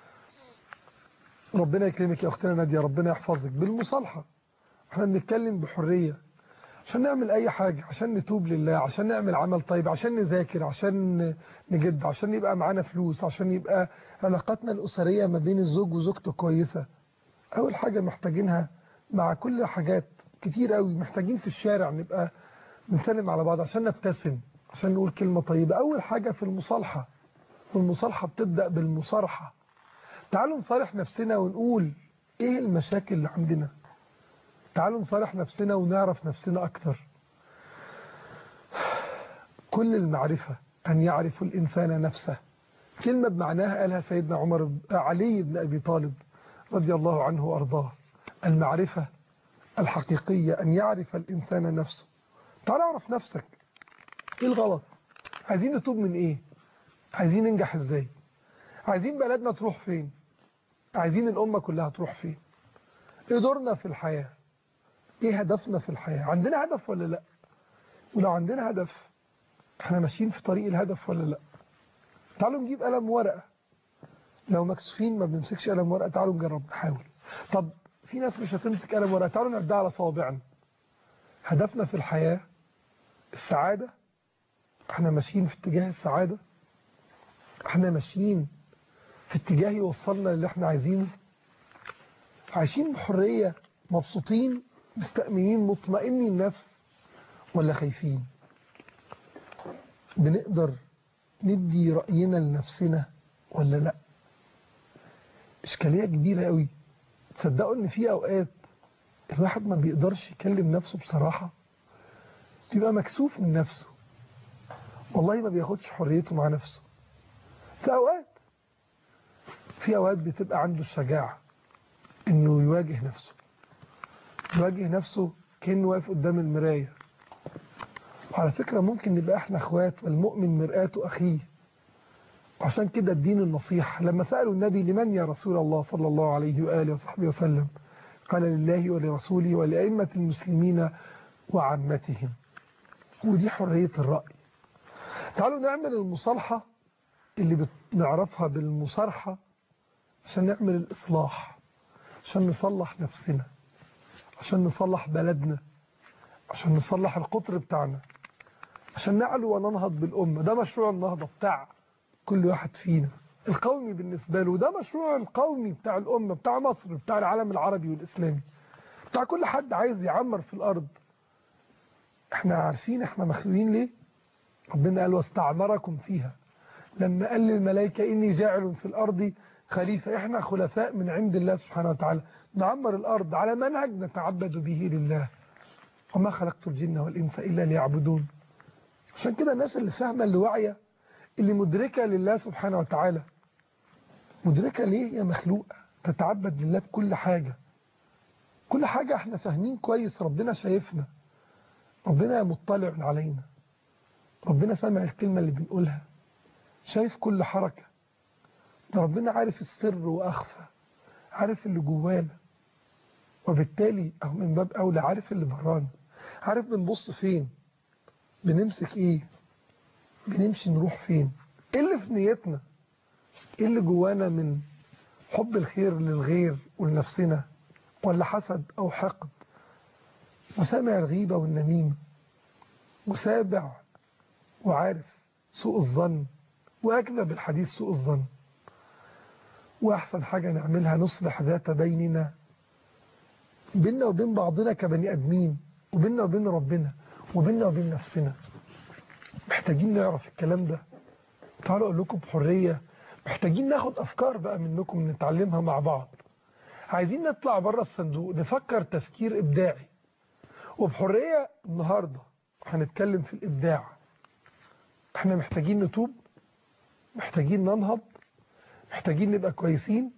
ربنا يكرمك يا اختنا نادية ربنا يحفظك بالمصالحة احنا بنتكلم بحرية عشان نعمل اي حاجة عشان نتوب لله عشان نعمل عمل طيب عشان نذاكر عشان نجد عشان يبقى معانا فلوس عشان يبقى علاقاتنا الأسرية ما بين الزوج وزوجته كويسة اول حاجة محتاجينها مع كل حاجات كتير قوي محتاجين في الشارع نبقى بنسلم على بعض عشان نبتسم عشان نقول كلمة طيبة اول حاجة في المصالحة والمصالحة بتبدأ بالمصارحة تعالوا نصالح نفسنا ونقول ايه المشاكل اللي عندنا تعالوا نصالح نفسنا ونعرف نفسنا أكثر كل المعرفة أن يعرف الإنسان نفسه كلمة بمعناها قالها سيدنا عمر علي بن أبي طالب رضي الله عنه وأرضاه المعرفة الحقيقية أن يعرف الإنسان نفسه تعال اعرف نفسك إيه الغلط عايزين نتوب من إيه عايزين ننجح إزاي عايزين بلدنا تروح فين عايزين الأمة كلها تروح فين ايه دورنا في الحياة ايه هدفنا في الحياة عندنا هدف ولا لا ولو عندنا هدف احنا ماشيين في طريق الهدف ولا لا تعالوا نجيب قلم ورقة لو مكسوفين ما بنمسكش قلم ورقة تعالوا نجرب نحاول طب في ناس مش هتمسك قلم ورقة تعالوا نعدها على صوابعنا هدفنا في الحياة السعادة احنا ماشيين في اتجاه السعادة احنا ماشيين في اتجاه يوصلنا اللي احنا عايزينه عايشين بحرية مبسوطين مستأمنين مطمئنين النفس ولا خايفين بنقدر ندي رأينا لنفسنا ولا لا إشكالية كبيرة قوي تصدقوا ان في اوقات الواحد ما بيقدرش يكلم نفسه بصراحة بيبقى مكسوف من نفسه والله ما بياخدش حريته مع نفسه في اوقات في اوقات بتبقى عنده الشجاعة انه يواجه نفسه يواجه نفسه كأنه واقف قدام المراية وعلى فكرة ممكن نبقى احنا اخوات والمؤمن مرآة اخيه وعشان كده الدين النصيحة لما سألوا النبي لمن يا رسول الله صلى الله عليه وآله وصحبه وسلم قال لله ولرسوله ولأئمة المسلمين وعامتهم ودي حرية الرأي تعالوا نعمل المصالحة اللي بنعرفها بالمصارحة عشان نعمل الإصلاح عشان نصلح نفسنا عشان نصلح بلدنا عشان نصلح القطر بتاعنا عشان نعلو وننهض بالأمة ده مشروع النهضة بتاع كل واحد فينا القومي بالنسبة له ده مشروع القومي بتاع الأمة بتاع مصر بتاع العالم العربي والإسلامي بتاع كل حد عايز يعمر في الأرض احنا عارفين احنا مخلوقين ليه ربنا قال واستعمركم فيها لما قال للملائكة إني جاعل في الأرض خليفة احنا خلفاء من عند الله سبحانه وتعالى نعمر الأرض على منهج نتعبد به لله وما خلقت الجن والإنس إلا ليعبدون عشان كده الناس اللي فاهمة اللي واعية اللي مدركة لله سبحانه وتعالى مدركة ليه يا مخلوقة تتعبد لله بكل حاجة كل حاجة احنا فاهمين كويس ربنا شايفنا ربنا مطلع علينا ربنا سامع الكلمة اللي بنقولها شايف كل حركة ده ربنا عارف السر وأخفى عارف اللي جوانا وبالتالي أو من باب أولى عارف اللي برانا عارف بنبص فين بنمسك ايه بنمشي نروح فين ايه اللي في نيتنا ايه اللي جوانا من حب الخير للغير ولنفسنا ولا حسد او حقد وسامع الغيبة والنميمة وسابع وعارف سوء الظن وأكذب الحديث سوء الظن وأحسن حاجة نعملها نصلح ذات بيننا بيننا وبين بعضنا كبني أدمين وبيننا وبين ربنا وبيننا وبين نفسنا محتاجين نعرف الكلام ده تعالوا أقول لكم بحرية محتاجين ناخد أفكار بقى منكم نتعلمها مع بعض عايزين نطلع بره الصندوق نفكر تفكير إبداعي وبحرية النهاردة هنتكلم في الإبداع احنا محتاجين نتوب محتاجين ننهض محتاجين نبقى كويسين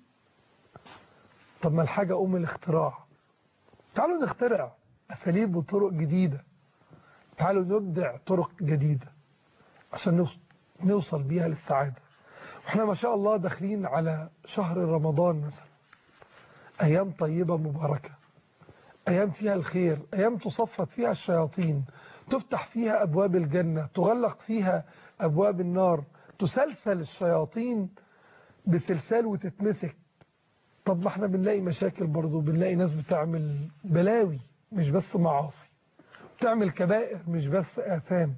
طب ما الحاجة أم الاختراع تعالوا نخترع أساليب وطرق جديدة تعالوا نبدع طرق جديدة عشان نوصل بيها للسعادة واحنا ما شاء الله داخلين على شهر رمضان مثلا أيام طيبة مباركة أيام فيها الخير أيام تصفت فيها الشياطين تفتح فيها أبواب الجنة تغلق فيها أبواب النار تسلسل الشياطين بسلسال وتتمسك طب ما احنا بنلاقي مشاكل برضو بنلاقي ناس بتعمل بلاوي مش بس معاصي بتعمل كبائر مش بس آثام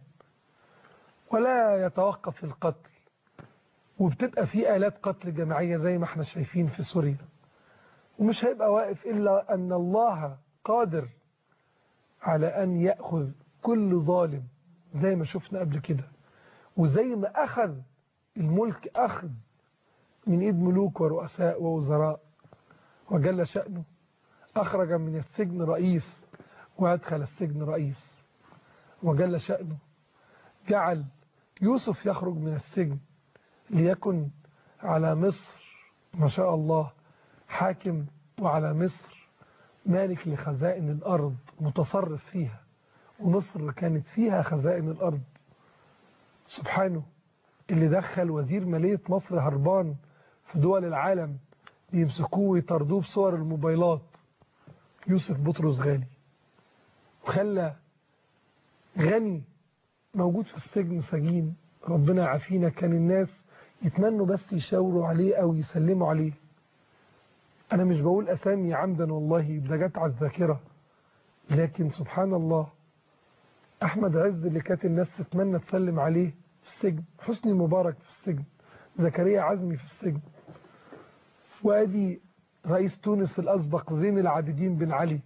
ولا يتوقف القتل وبتبقى في آلات قتل جماعية زي ما احنا شايفين في سوريا ومش هيبقى واقف إلا أن الله قادر على أن يأخذ كل ظالم زي ما شفنا قبل كده وزي ما أخذ الملك أخذ من إيد ملوك ورؤساء ووزراء وجل شأنه أخرج من السجن رئيس وأدخل السجن رئيس وجل شأنه جعل يوسف يخرج من السجن ليكن على مصر ما شاء الله حاكم وعلى مصر مالك لخزائن الأرض متصرف فيها ومصر كانت فيها خزائن الأرض سبحانه اللي دخل وزير مالية مصر هربان في دول العالم يمسكوه ويطردوه بصور الموبايلات يوسف بطرس غالي وخلى غني موجود في السجن سجين ربنا يعافينا كان الناس يتمنوا بس يشاوروا عليه أو يسلموا عليه أنا مش بقول أسامي عمدا والله ده جت على الذاكرة لكن سبحان الله أحمد عز اللي كانت الناس تتمنى تسلم عليه في السجن حسني مبارك في السجن زكريا عزمي في السجن وادي رئيس تونس الأسبق زين العابدين بن علي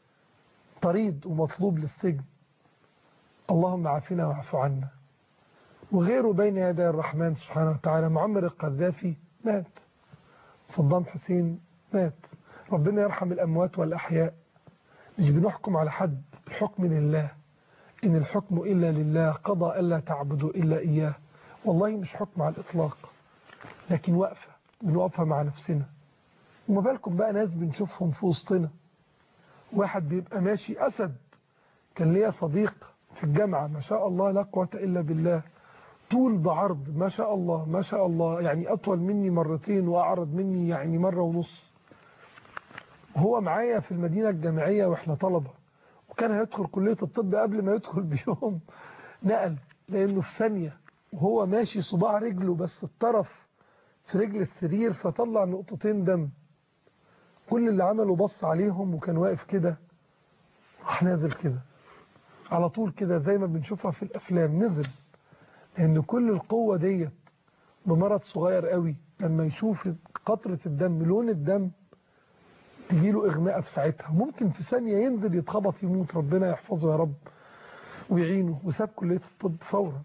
طريد ومطلوب للسجن اللهم عافنا واعف عنا وغيره بين يدي الرحمن سبحانه وتعالى معمر القذافي مات صدام حسين مات ربنا يرحم الأموات والأحياء مش بنحكم على حد الحكم لله إن الحكم إلا لله قضى ألا تعبدوا إلا إياه والله مش حكم على الإطلاق لكن وقفة بنوقفها مع نفسنا وما بالكم بقى ناس بنشوفهم في وسطنا واحد بيبقى ماشي أسد كان ليا صديق في الجامعة ما شاء الله لا قوة إلا بالله طول بعرض ما شاء الله ما شاء الله يعني أطول مني مرتين وأعرض مني يعني مرة ونص وهو معايا في المدينة الجامعية وإحنا طلبة وكان هيدخل كلية الطب قبل ما يدخل بيوم نقل لأنه في ثانية وهو ماشي صباع رجله بس الطرف في رجل السرير فطلع نقطتين دم كل اللي عمله بص عليهم وكان واقف كده راح نازل كده على طول كده زي ما بنشوفها في الأفلام نزل لأن كل القوة ديت بمرض صغير قوي لما يشوف قطرة الدم لون الدم تجيله إغماء في ساعتها ممكن في ثانية ينزل يتخبط يموت ربنا يحفظه يا رب ويعينه وساب كلية الطب فورا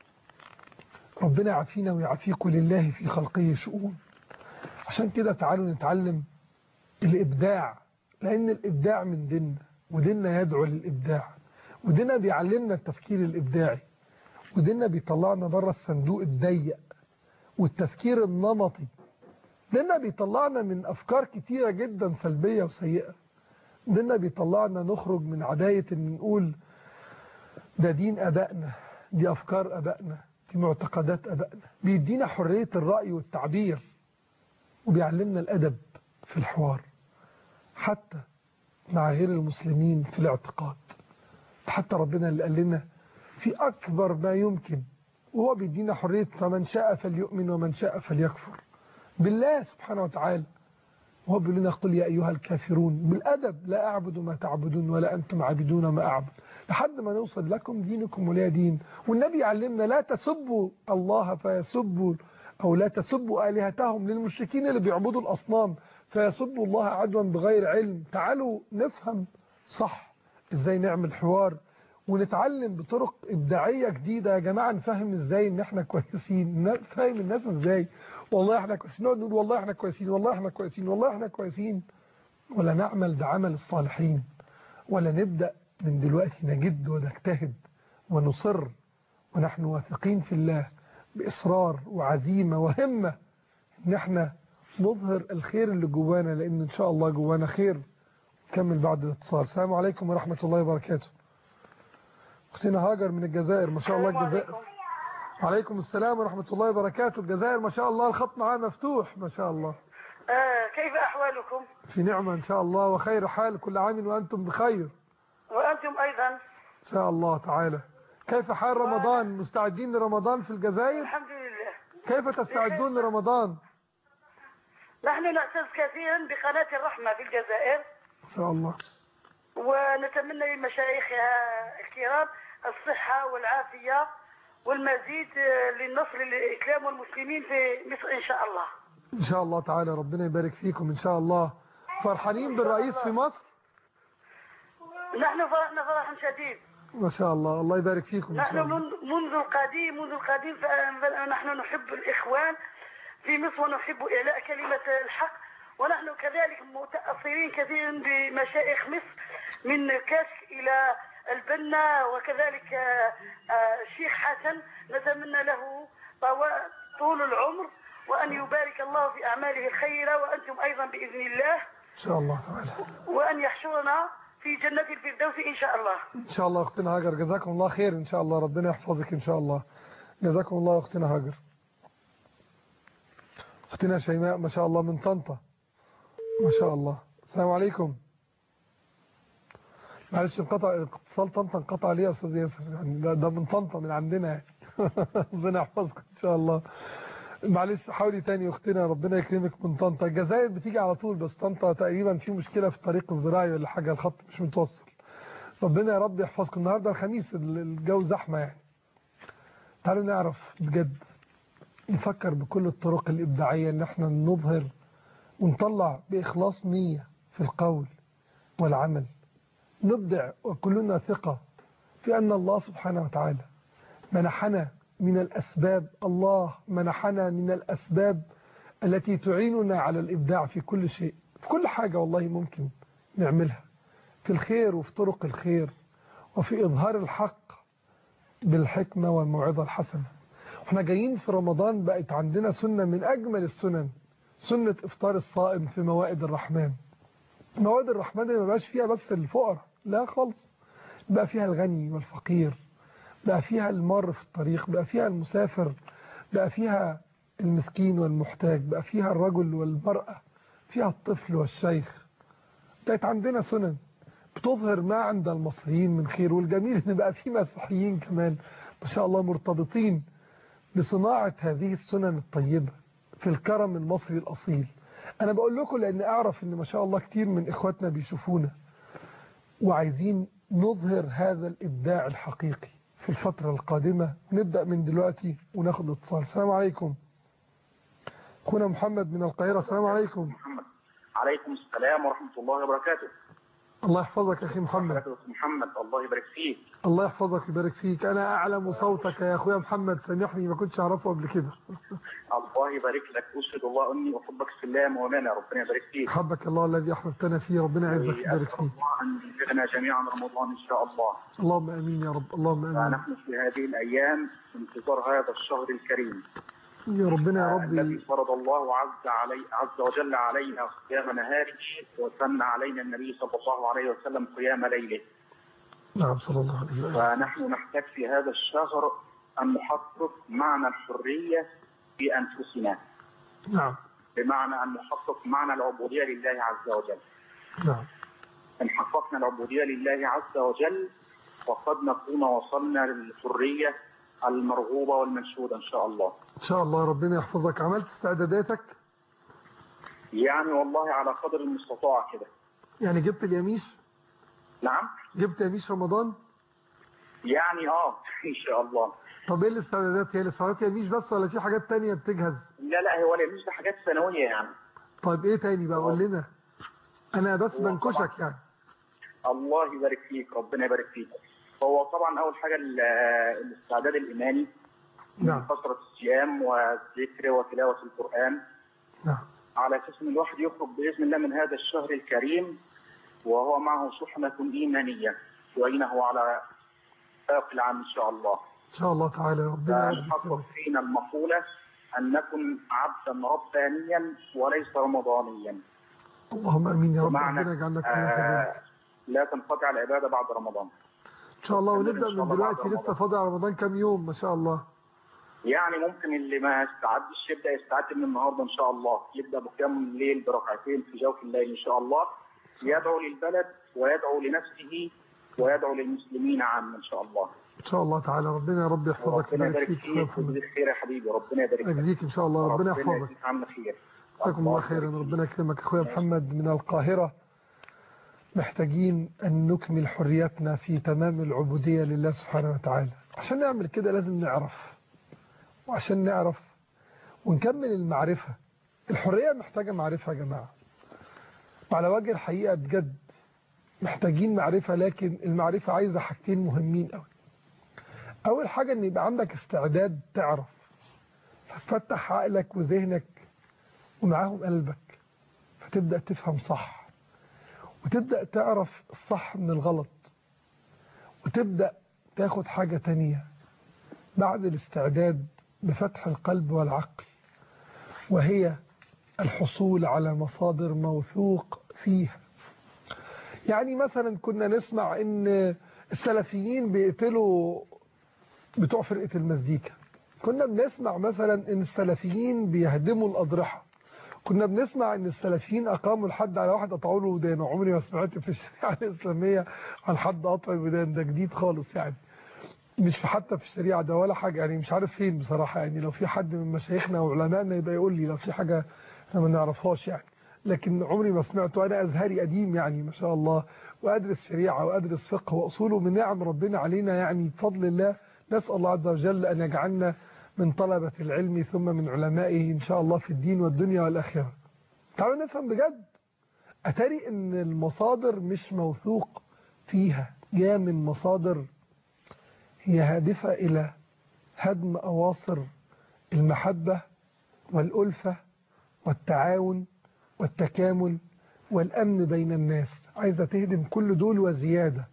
ربنا يعافينا ويعافيكم لله في خلقه شؤون عشان كده تعالوا نتعلم الإبداع لأن الإبداع من ديننا وديننا يدعو للإبداع وديننا بيعلمنا التفكير الإبداعي وديننا بيطلعنا بره الصندوق الضيق والتفكير النمطي ديننا بيطلعنا من أفكار كتيرة جدا سلبية وسيئة ديننا بيطلعنا نخرج من عباية ان نقول ده دين أبائنا دي أفكار أبائنا دي معتقدات أبائنا بيدينا حرية الرأي والتعبير وبيعلمنا الأدب في الحوار حتى مع غير المسلمين في الاعتقاد حتى ربنا اللي قال لنا في أكبر ما يمكن وهو بيدينا حرية فمن شاء فليؤمن ومن شاء فليكفر بالله سبحانه وتعالى وهو بيقول لنا قل يا أيها الكافرون بالأدب لا أعبد ما تعبدون ولا أنتم عابدون ما أعبد لحد ما نوصل لكم دينكم ولا دين والنبي علمنا لا تسبوا الله فيسبوا أو لا تسبوا آلهتهم للمشركين اللي بيعبدوا الأصنام فيسبوا الله عدوا بغير علم تعالوا نفهم صح ازاي نعمل حوار ونتعلم بطرق إبداعية جديدة يا جماعة نفهم ازاي ان احنا كويسين نفهم الناس ازاي والله احنا كويسين نقعد نقول والله احنا كويسين والله احنا كويسين والله احنا كويسين ولا نعمل بعمل الصالحين ولا نبدأ من دلوقتي نجد ونجتهد ونصر ونحن واثقين في الله بإصرار وعزيمة وهمة ان احنا نظهر الخير اللي جوانا لان ان شاء الله جوانا خير نكمل بعد الاتصال السلام عليكم ورحمة الله وبركاته اختنا هاجر من الجزائر ما شاء الله الجزائر عليكم السلام ورحمة الله وبركاته الجزائر ما شاء الله الخط معاه مفتوح ما شاء الله آه كيف أحوالكم في نعمة إن شاء الله وخير حال كل عام وأنتم بخير وأنتم أيضا إن شاء الله تعالى كيف حال رمضان مستعدين لرمضان في الجزائر الحمد لله كيف تستعدون لرمضان نحن نعتز كثيرا بقناة الرحمة في الجزائر إن شاء الله ونتمنى لمشايخها الكرام الصحة والعافية والمزيد آه، للنصر للإسلام والمسلمين في مصر إن شاء الله إن شاء الله تعالى ربنا يبارك فيكم إن شاء الله فرحانين بالرئيس في مصر نحن فرحنا فرحا شديد ما شاء الله الله يبارك فيكم إن نحن شاء الله منذ منذ القديم منذ القديم فنحن نحب الإخوان في مصر ونحب إعلاء كلمة الحق ونحن كذلك متأثرين كثيرا بمشايخ مصر من كشك إلى البنا وكذلك آه، آه، الشيخ حسن نتمنى له طوا- طول العمر وأن يبارك الله في أعماله الخيرة وأنتم أيضا بإذن الله إن شاء الله تعالى وأن يحشرنا في جنة الفردوس إن شاء الله إن شاء الله أختنا هاجر جزاكم الله خير إن شاء الله ربنا يحفظك إن شاء الله جزاكم الله أختنا هاجر أختنا شيماء ما شاء الله من طنطا ما شاء الله السلام عليكم معلش انقطع اتصال طنطا انقطع ليه يا أستاذ ياسر يعني ده, ده من طنطا من عندنا يعني ربنا يحفظك إن شاء الله معلش حاولي تاني أختنا ربنا يكرمك من طنطا الجزائر بتيجي على طول بس طنطا تقريبا في مشكلة في الطريق الزراعي ولا حاجة الخط مش متوصل ربنا يا رب يحفظكم النهارده الخميس الجو زحمه يعني تعالوا نعرف بجد نفكر بكل الطرق الابداعيه ان احنا نظهر ونطلع باخلاص نيه في القول والعمل نبدع وكلنا ثقه في ان الله سبحانه وتعالى منحنا من الاسباب الله منحنا من الاسباب التي تعيننا على الابداع في كل شيء في كل حاجه والله ممكن نعملها في الخير وفي طرق الخير وفي إظهار الحق بالحكمة والموعظة الحسنة احنا جايين في رمضان بقت عندنا سنة من أجمل السنن سنة إفطار الصائم في موائد الرحمن موائد الرحمن ما بقاش فيها بس الفقراء لا خالص بقى فيها الغني والفقير بقى فيها المار في الطريق بقى فيها المسافر بقى فيها المسكين والمحتاج بقى فيها الرجل والمرأة فيها الطفل والشيخ بقت عندنا سنن بتظهر ما عند المصريين من خير والجميل ان بقى في مسيحيين كمان ما شاء الله مرتبطين بصناعة هذه السنن الطيبة في الكرم المصري الأصيل أنا بقول لكم لأن أعرف أن ما شاء الله كتير من إخواتنا بيشوفونا وعايزين نظهر هذا الإبداع الحقيقي في الفترة القادمة نبدأ من دلوقتي وناخد اتصال السلام عليكم أخونا محمد من القاهرة السلام عليكم محمد عليكم السلام ورحمة الله وبركاته الله يحفظك يا أخي محمد بركاته محمد الله يبارك فيك الله يحفظك ويبارك فيك أنا أعلم صوتك يا أخويا محمد سامحني ما كنتش أعرفه قبل كده الله يبارك لك أشهد الله أني أحبك في الله مولانا ربنا يبارك فيك حبك الله الذي أحببتنا فيه ربنا يعزك ويبارك وأسأل فيك الله أن يبلغنا جميعا رمضان إن شاء الله اللهم أمين يا رب اللهم أمين فنحن في هذه الأيام في انتظار هذا الشهر الكريم يا ربنا يا الذي ربي فرض الله عز علي عز وجل علينا قيام نهاره وسن علينا النبي صلى الله عليه وسلم قيام ليله نعم صلى الله عليه وسلم فنحن نحتاج في هذا الشهر أن نحقق معنى الحرية في أنفسنا نعم بمعنى أن نحقق معنى العبودية لله عز وجل نعم إن حققنا العبودية لله عز وجل فقد نكون وصلنا للحرية المرغوبة والمنشودة إن شاء الله إن شاء الله ربنا يحفظك عملت استعداداتك يعني والله على قدر المستطاع كده يعني جبت اليميش نعم جبت يميش رمضان يعني اه ان شاء الله طب ايه الاستعدادات هي الاستعدادات يميش بس ولا في حاجات تانية بتجهز لا لا هو لا مش ده حاجات ثانويه يعني طيب ايه تاني بقى قول لنا انا بس هو بنكشك طبعاً. يعني الله يبارك فيك ربنا يبارك فيك هو طبعا اول حاجه ال- الاستعداد الايماني نعم. من كثره الصيام والذكر وتلاوه القران نعم على اساس ان الواحد يخرج باذن الله من هذا الشهر الكريم وهو معه شحنه ايمانيه تعينه على باقي العام ان شاء الله ان شاء الله تعالى ربنا يا رب فنحقق يكرمك. فينا المقوله ان نكن عبدا ربانيا وليس رمضانيا اللهم امين يا رب بمعنى ربنا يجعلنا كلنا كذلك آه لا تنقطع العباده بعد رمضان ان شاء الله نستمر إن ونبدا شاء من الله بعد دلوقتي لسه رمضان. فاضل على رمضان كام يوم ما شاء الله يعني ممكن اللي ما استعدش يبدا يستعد من النهارده ان شاء الله يبدا بقيام الليل بركعتين في جوف الليل ان شاء الله يدعو للبلد ويدعو لنفسه ويدعو للمسلمين عامه ان شاء الله ان شاء الله تعالى ربنا يا رب يحفظك ربنا ويبارك يبارك فيك يا فيك محمد ويجزيك خير يا حبيبي ربنا يبارك فيك اجزيك ان شاء الله ربنا يحفظك يجزيك عنا خير جزاكم الله خيرا ربنا يكرمك اخويا محمد من القاهرة محتاجين ان نكمل حريتنا في تمام العبودية لله سبحانه وتعالى عشان نعمل كده لازم نعرف وعشان نعرف ونكمل المعرفة الحرية محتاجة معرفة يا جماعة وعلى وجه الحقيقة بجد محتاجين معرفة لكن المعرفة عايزة حاجتين مهمين قوي اول حاجة ان يبقى عندك استعداد تعرف فتفتح عقلك وذهنك ومعاهم قلبك فتبدأ تفهم صح وتبدأ تعرف الصح من الغلط وتبدأ تاخد حاجة تانية بعد الاستعداد بفتح القلب والعقل وهي الحصول على مصادر موثوق فيها يعني مثلا كنا نسمع ان السلفيين بيقتلوا بتوع فرقة المزيكا كنا بنسمع مثلا ان السلفيين بيهدموا الأضرحة كنا بنسمع ان السلفيين اقاموا الحد على واحد قطعوا له ودانه عمري ما سمعت في الشريعه الاسلاميه عن حد قطع الودان ده جديد خالص يعني مش في حتى في الشريعه ده ولا حاجه يعني مش عارف فين بصراحه يعني لو في حد من مشايخنا وعلمائنا يبقى يقول لي لو في حاجه احنا ما نعرفهاش يعني لكن عمري ما سمعته انا ازهري قديم يعني ما شاء الله وادرس شريعه وادرس فقه واصوله من نعم ربنا علينا يعني بفضل الله نسال الله عز وجل ان يجعلنا من طلبة العلم ثم من علمائه إن شاء الله في الدين والدنيا والآخرة تعالوا نفهم بجد أتري أن المصادر مش موثوق فيها جاء من مصادر هي هادفة إلى هدم أواصر المحبة والألفة والتعاون والتكامل والأمن بين الناس عايزة تهدم كل دول وزيادة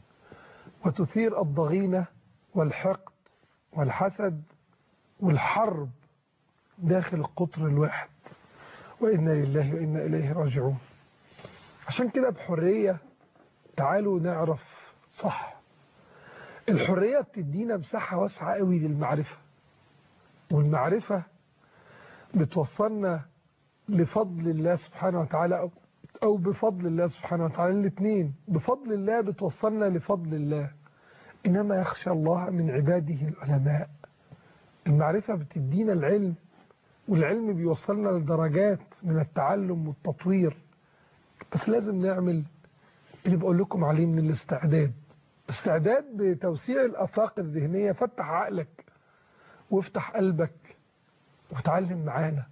وتثير الضغينة والحقد والحسد والحرب داخل القطر الواحد وإنا لله وإنا إليه راجعون عشان كده بحرية تعالوا نعرف صح الحرية بتدينا مساحة واسعة قوي للمعرفة والمعرفة بتوصلنا لفضل الله سبحانه وتعالى أو بفضل الله سبحانه وتعالى الاثنين بفضل الله بتوصلنا لفضل الله إنما يخشى الله من عباده العلماء المعرفة بتدينا العلم والعلم بيوصلنا لدرجات من التعلم والتطوير بس لازم نعمل اللي بقول لكم عليه من الاستعداد استعداد بتوسيع الآفاق الذهنية فتح عقلك وافتح قلبك وتعلم معانا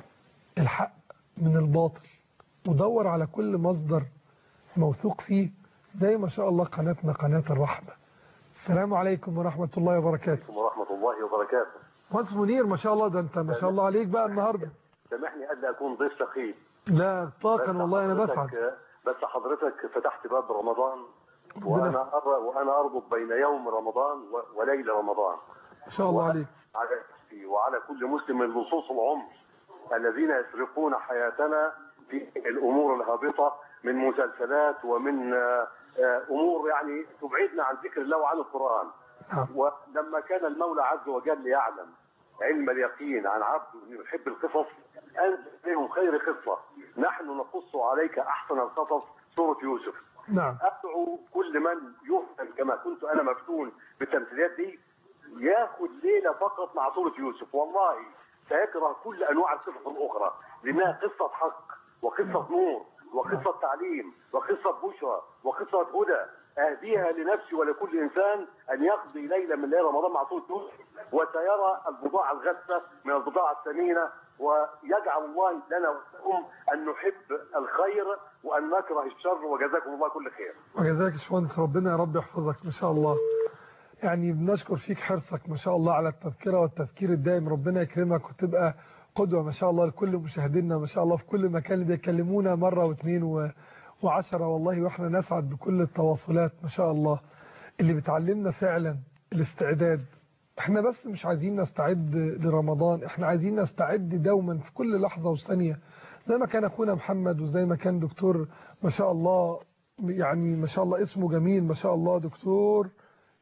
الحق من الباطل ودور على كل مصدر موثوق فيه زي ما شاء الله قناتنا قناة الرحمة السلام عليكم ورحمة الله وبركاته ورحمة الله وبركاته مهندس منير ما شاء الله ده انت ما شاء الله عليك بقى النهارده سامحني ألا أكون ضيف ثقيل لا اطلاقا بس والله انا حضرتك- بسعد بس حضرتك فتحت باب رمضان وأنا أر- وأنا أربط بين يوم رمضان و- وليل رمضان ما شاء الله عليك على نفسي وعلى كل مسلم من لصوص العمر الذين يسرقون حياتنا في الامور الهابطه من مسلسلات ومن آه، آه، امور يعني تبعدنا عن ذكر الله وعن القران نعم. ولما كان المولى عز وجل يعلم علم اليقين عن عبده انه يحب القصص انزل منهم خير قصه نحن نقص عليك احسن القصص سوره يوسف نعم ادعو كل من يفتن كما كنت انا مفتون بالتمثيليات دي ياخد ليله فقط مع سوره يوسف والله سيكره كل انواع القصص الاخرى لانها قصه حق وقصه نور وقصه تعليم وقصه بشرى وقصه هدى اهديها لنفسي ولكل انسان ان يقضي ليله من ليالي رمضان مع سوره يوسف وسيرى البضاعه الغثه من البضاعه الثمينه ويجعل الله لنا ولكم ان نحب الخير وان نكره الشر وجزاكم الله كل خير. وجزاك يا باشمهندس ربنا يا رب يحفظك ما شاء الله يعني بنشكر فيك حرصك ما شاء الله على التذكرة والتذكير الدائم ربنا يكرمك وتبقى قدوة ما شاء الله لكل مشاهدينا ما شاء الله في كل مكان اللي بيكلمونا مرة واثنين و... وعشرة والله واحنا نسعد بكل التواصلات ما شاء الله اللي بتعلمنا فعلا الاستعداد احنا بس مش عايزين نستعد لرمضان احنا عايزين نستعد دوما في كل لحظة وثانية زي ما كان اخونا محمد وزي ما كان دكتور ما شاء الله يعني ما شاء الله اسمه جميل ما شاء الله دكتور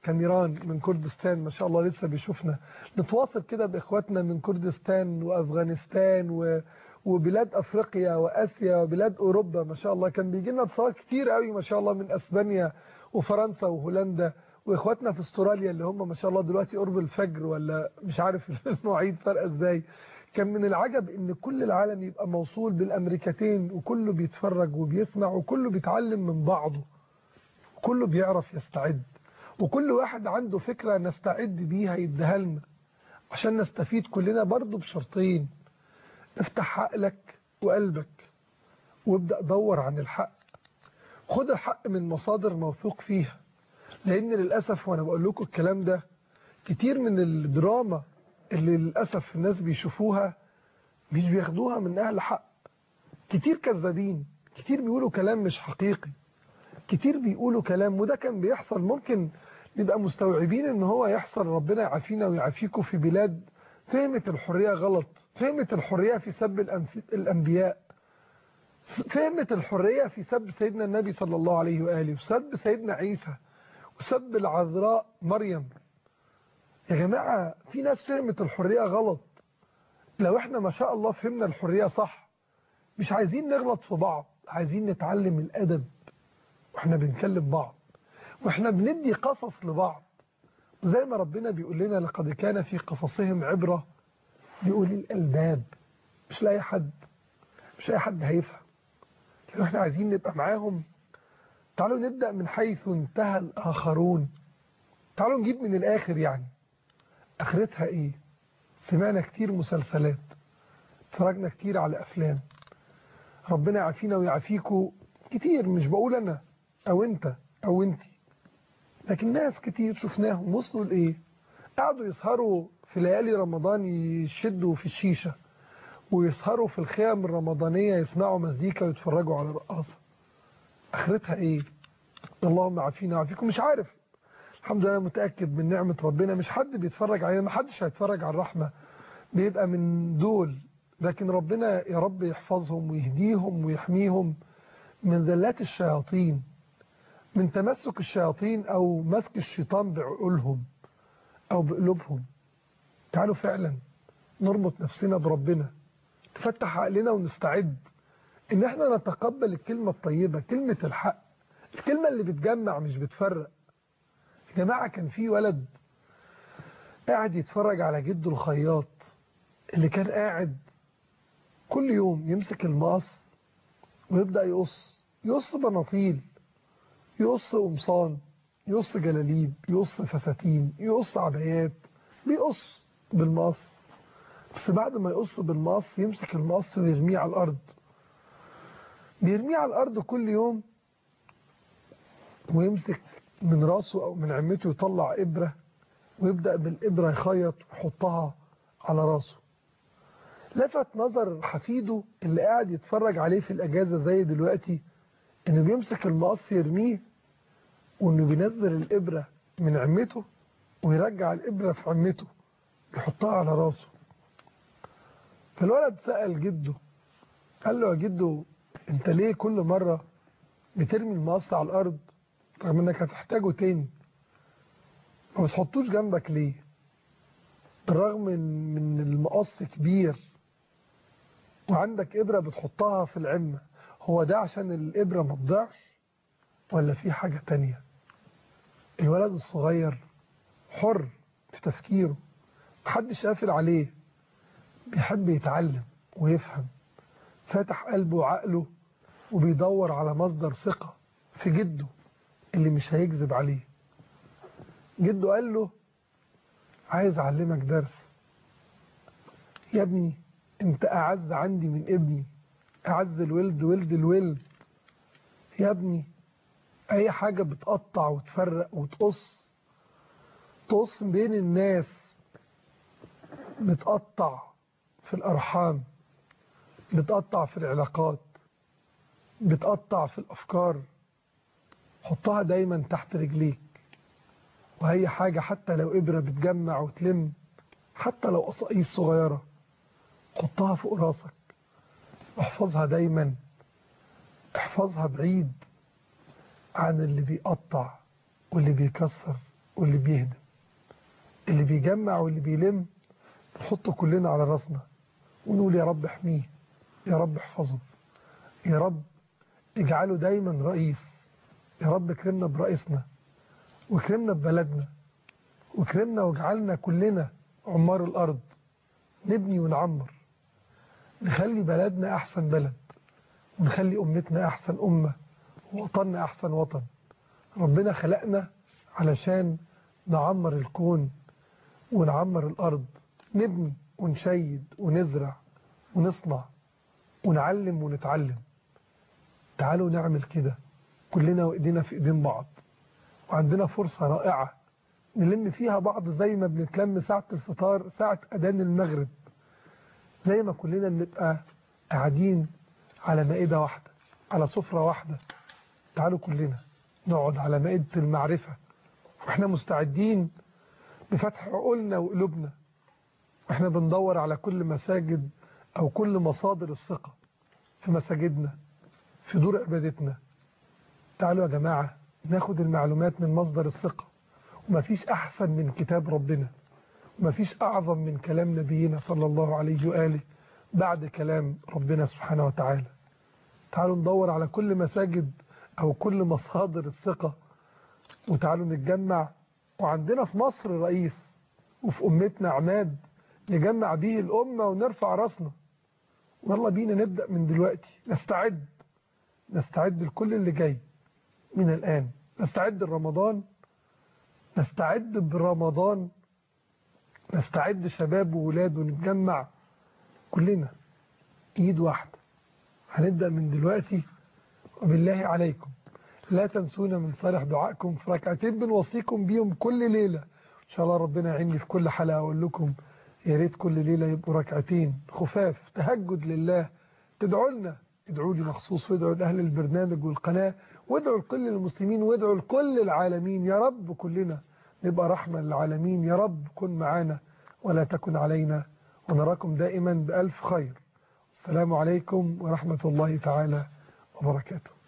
كاميران من كردستان ما شاء الله لسه بيشوفنا نتواصل كده باخواتنا من كردستان وافغانستان و... وبلاد افريقيا واسيا وبلاد اوروبا ما شاء الله كان بيجي لنا اتصالات كتير قوي ما شاء الله من اسبانيا وفرنسا وهولندا واخواتنا في استراليا اللي هم ما شاء الله دلوقتي قرب الفجر ولا مش عارف المواعيد فارقه ازاي كان من العجب ان كل العالم يبقى موصول بالامريكتين وكله بيتفرج وبيسمع وكله بيتعلم من بعضه كله بيعرف يستعد وكل واحد عنده فكرة نستعد بيها يديها لنا عشان نستفيد كلنا برضو بشرطين افتح عقلك وقلبك وابدأ دور عن الحق خد الحق من مصادر موثوق فيها لان للأسف وانا بقول لكم الكلام ده كتير من الدراما اللي للأسف الناس بيشوفوها مش بياخدوها من أهل حق كتير كذابين كتير بيقولوا كلام مش حقيقي كتير بيقولوا كلام وده كان بيحصل ممكن نبقى مستوعبين ان هو يحصل ربنا يعافينا ويعافيكم في بلاد فهمت الحرية غلط فهمت الحرية في سب الأنبياء فهمت الحرية في سب سيدنا النبي صلى الله عليه وآله وسب سيدنا عيسى وسب العذراء مريم يا جماعة في ناس فهمت الحرية غلط لو احنا ما شاء الله فهمنا الحرية صح مش عايزين نغلط في بعض عايزين نتعلم الأدب واحنا بنكلم بعض واحنا بندي قصص لبعض وزي ما ربنا بيقول لنا لقد كان في قصصهم عبرة بيقول الألباب مش لأي حد مش أي حد هيفهم لو احنا عايزين نبقى معاهم تعالوا نبدأ من حيث انتهى الآخرون تعالوا نجيب من الآخر يعني اخرتها ايه سمعنا كتير مسلسلات اتفرجنا كتير على افلام ربنا يعافينا ويعافيكوا كتير مش بقول انا او انت او انتي لكن ناس كتير شفناهم وصلوا لايه قعدوا يسهروا في ليالي رمضان يشدوا في الشيشة ويسهروا في الخيام الرمضانية يسمعوا مزيكا ويتفرجوا على رقاصة اخرتها ايه اللهم عافينا وعافيكم مش عارف الحمد لله متأكد من نعمة ربنا مش حد بيتفرج علينا ما حدش هيتفرج على الرحمة بيبقى من دول لكن ربنا يا رب يحفظهم ويهديهم ويحميهم من ذلات الشياطين من تمسك الشياطين أو مسك الشيطان بعقولهم أو بقلوبهم تعالوا فعلا نربط نفسنا بربنا نفتح عقلنا ونستعد ان احنا نتقبل الكلمة الطيبة كلمة الحق الكلمة اللي بتجمع مش بتفرق يا جماعة كان في ولد قاعد يتفرج على جده الخياط اللي كان قاعد كل يوم يمسك المقص ويبدأ يقص يقص بناطيل يقص قمصان يقص جلاليب يقص فساتين يقص عبايات بيقص بالمقص بس بعد ما يقص بالمقص يمسك المقص ويرميه على الأرض بيرميه على الأرض كل يوم ويمسك من راسه أو من عمته يطلع إبرة ويبدأ بالإبرة يخيط ويحطها على راسه لفت نظر حفيده اللي قاعد يتفرج عليه في الأجازة زي دلوقتي إنه بيمسك المقص يرميه وإنه بينزل الإبرة من عمته ويرجع الإبرة في عمته يحطها على راسه فالولد سأل جده قال له يا جده انت ليه كل مرة بترمي المقص على الأرض رغم انك هتحتاجه تاني ما بتحطوش جنبك ليه بالرغم من من المقص كبير وعندك إبرة بتحطها في العمة هو ده عشان الإبرة ما تضيعش ولا في حاجة تانية الولد الصغير حر في تفكيره محدش قافل عليه بيحب يتعلم ويفهم فاتح قلبه وعقله وبيدور على مصدر ثقة في جده اللي مش هيكذب عليه جده قال له عايز أعلمك درس يا ابني انت أعز عندي من ابني أعز الولد ولد الولد يا ابني أي حاجة بتقطع وتفرق وتقص تقص بين الناس بتقطع في الأرحام بتقطع في العلاقات بتقطع في الأفكار حطها دايما تحت رجليك وهي حاجة حتى لو إبرة بتجمع وتلم حتى لو قصائص صغيرة حطها فوق راسك احفظها دايما احفظها بعيد عن اللي بيقطع واللي بيكسر واللي بيهدم اللي بيجمع واللي بيلم نحطه كلنا على راسنا ونقول يا رب احميه يا رب احفظه يا رب اجعله دايما رئيس يا رب اكرمنا برئيسنا واكرمنا ببلدنا واكرمنا واجعلنا كلنا عمار الأرض نبني ونعمر نخلي بلدنا أحسن بلد ونخلي أمتنا أحسن أمة ووطننا أحسن وطن ربنا خلقنا علشان نعمر الكون ونعمر الأرض نبني ونشيد ونزرع ونصنع ونعلم ونتعلم تعالوا نعمل كده كلنا وإيدينا في إيدين بعض وعندنا فرصة رائعة نلم فيها بعض زي ما بنتلم ساعة الفطار ساعة أذان المغرب زي ما كلنا بنبقى قاعدين على مائدة واحدة على سفرة واحدة تعالوا كلنا نقعد على مائدة المعرفة واحنا مستعدين بفتح عقولنا وقلوبنا واحنا بندور على كل مساجد أو كل مصادر الثقة في مساجدنا في دور عبادتنا تعالوا يا جماعة ناخد المعلومات من مصدر الثقة ومفيش أحسن من كتاب ربنا ومفيش أعظم من كلام نبينا صلى الله عليه وآله بعد كلام ربنا سبحانه وتعالى تعالوا ندور على كل مساجد أو كل مصادر الثقة وتعالوا نتجمع وعندنا في مصر رئيس وفي أمتنا عماد نجمع به الأمة ونرفع راسنا والله بينا نبدأ من دلوقتي نستعد نستعد لكل اللي جاي من الآن نستعد لرمضان نستعد برمضان نستعد شباب وولاد ونتجمع كلنا ايد واحدة هنبدأ من دلوقتي وبالله عليكم لا تنسونا من صالح دعائكم في ركعتين بنوصيكم بيهم كل ليلة ان شاء الله ربنا يعيني في كل حلقة اقول لكم يا ريت كل ليلة يبقوا ركعتين خفاف تهجد لله تدعوا لنا ادعوا لي مخصوص وادعوا لأهل البرنامج والقناة وادعوا لكل المسلمين وادعوا لكل العالمين يا رب كلنا نبقى رحمة للعالمين يا رب كن معانا ولا تكن علينا ونراكم دائما بألف خير السلام عليكم ورحمة الله تعالى وبركاته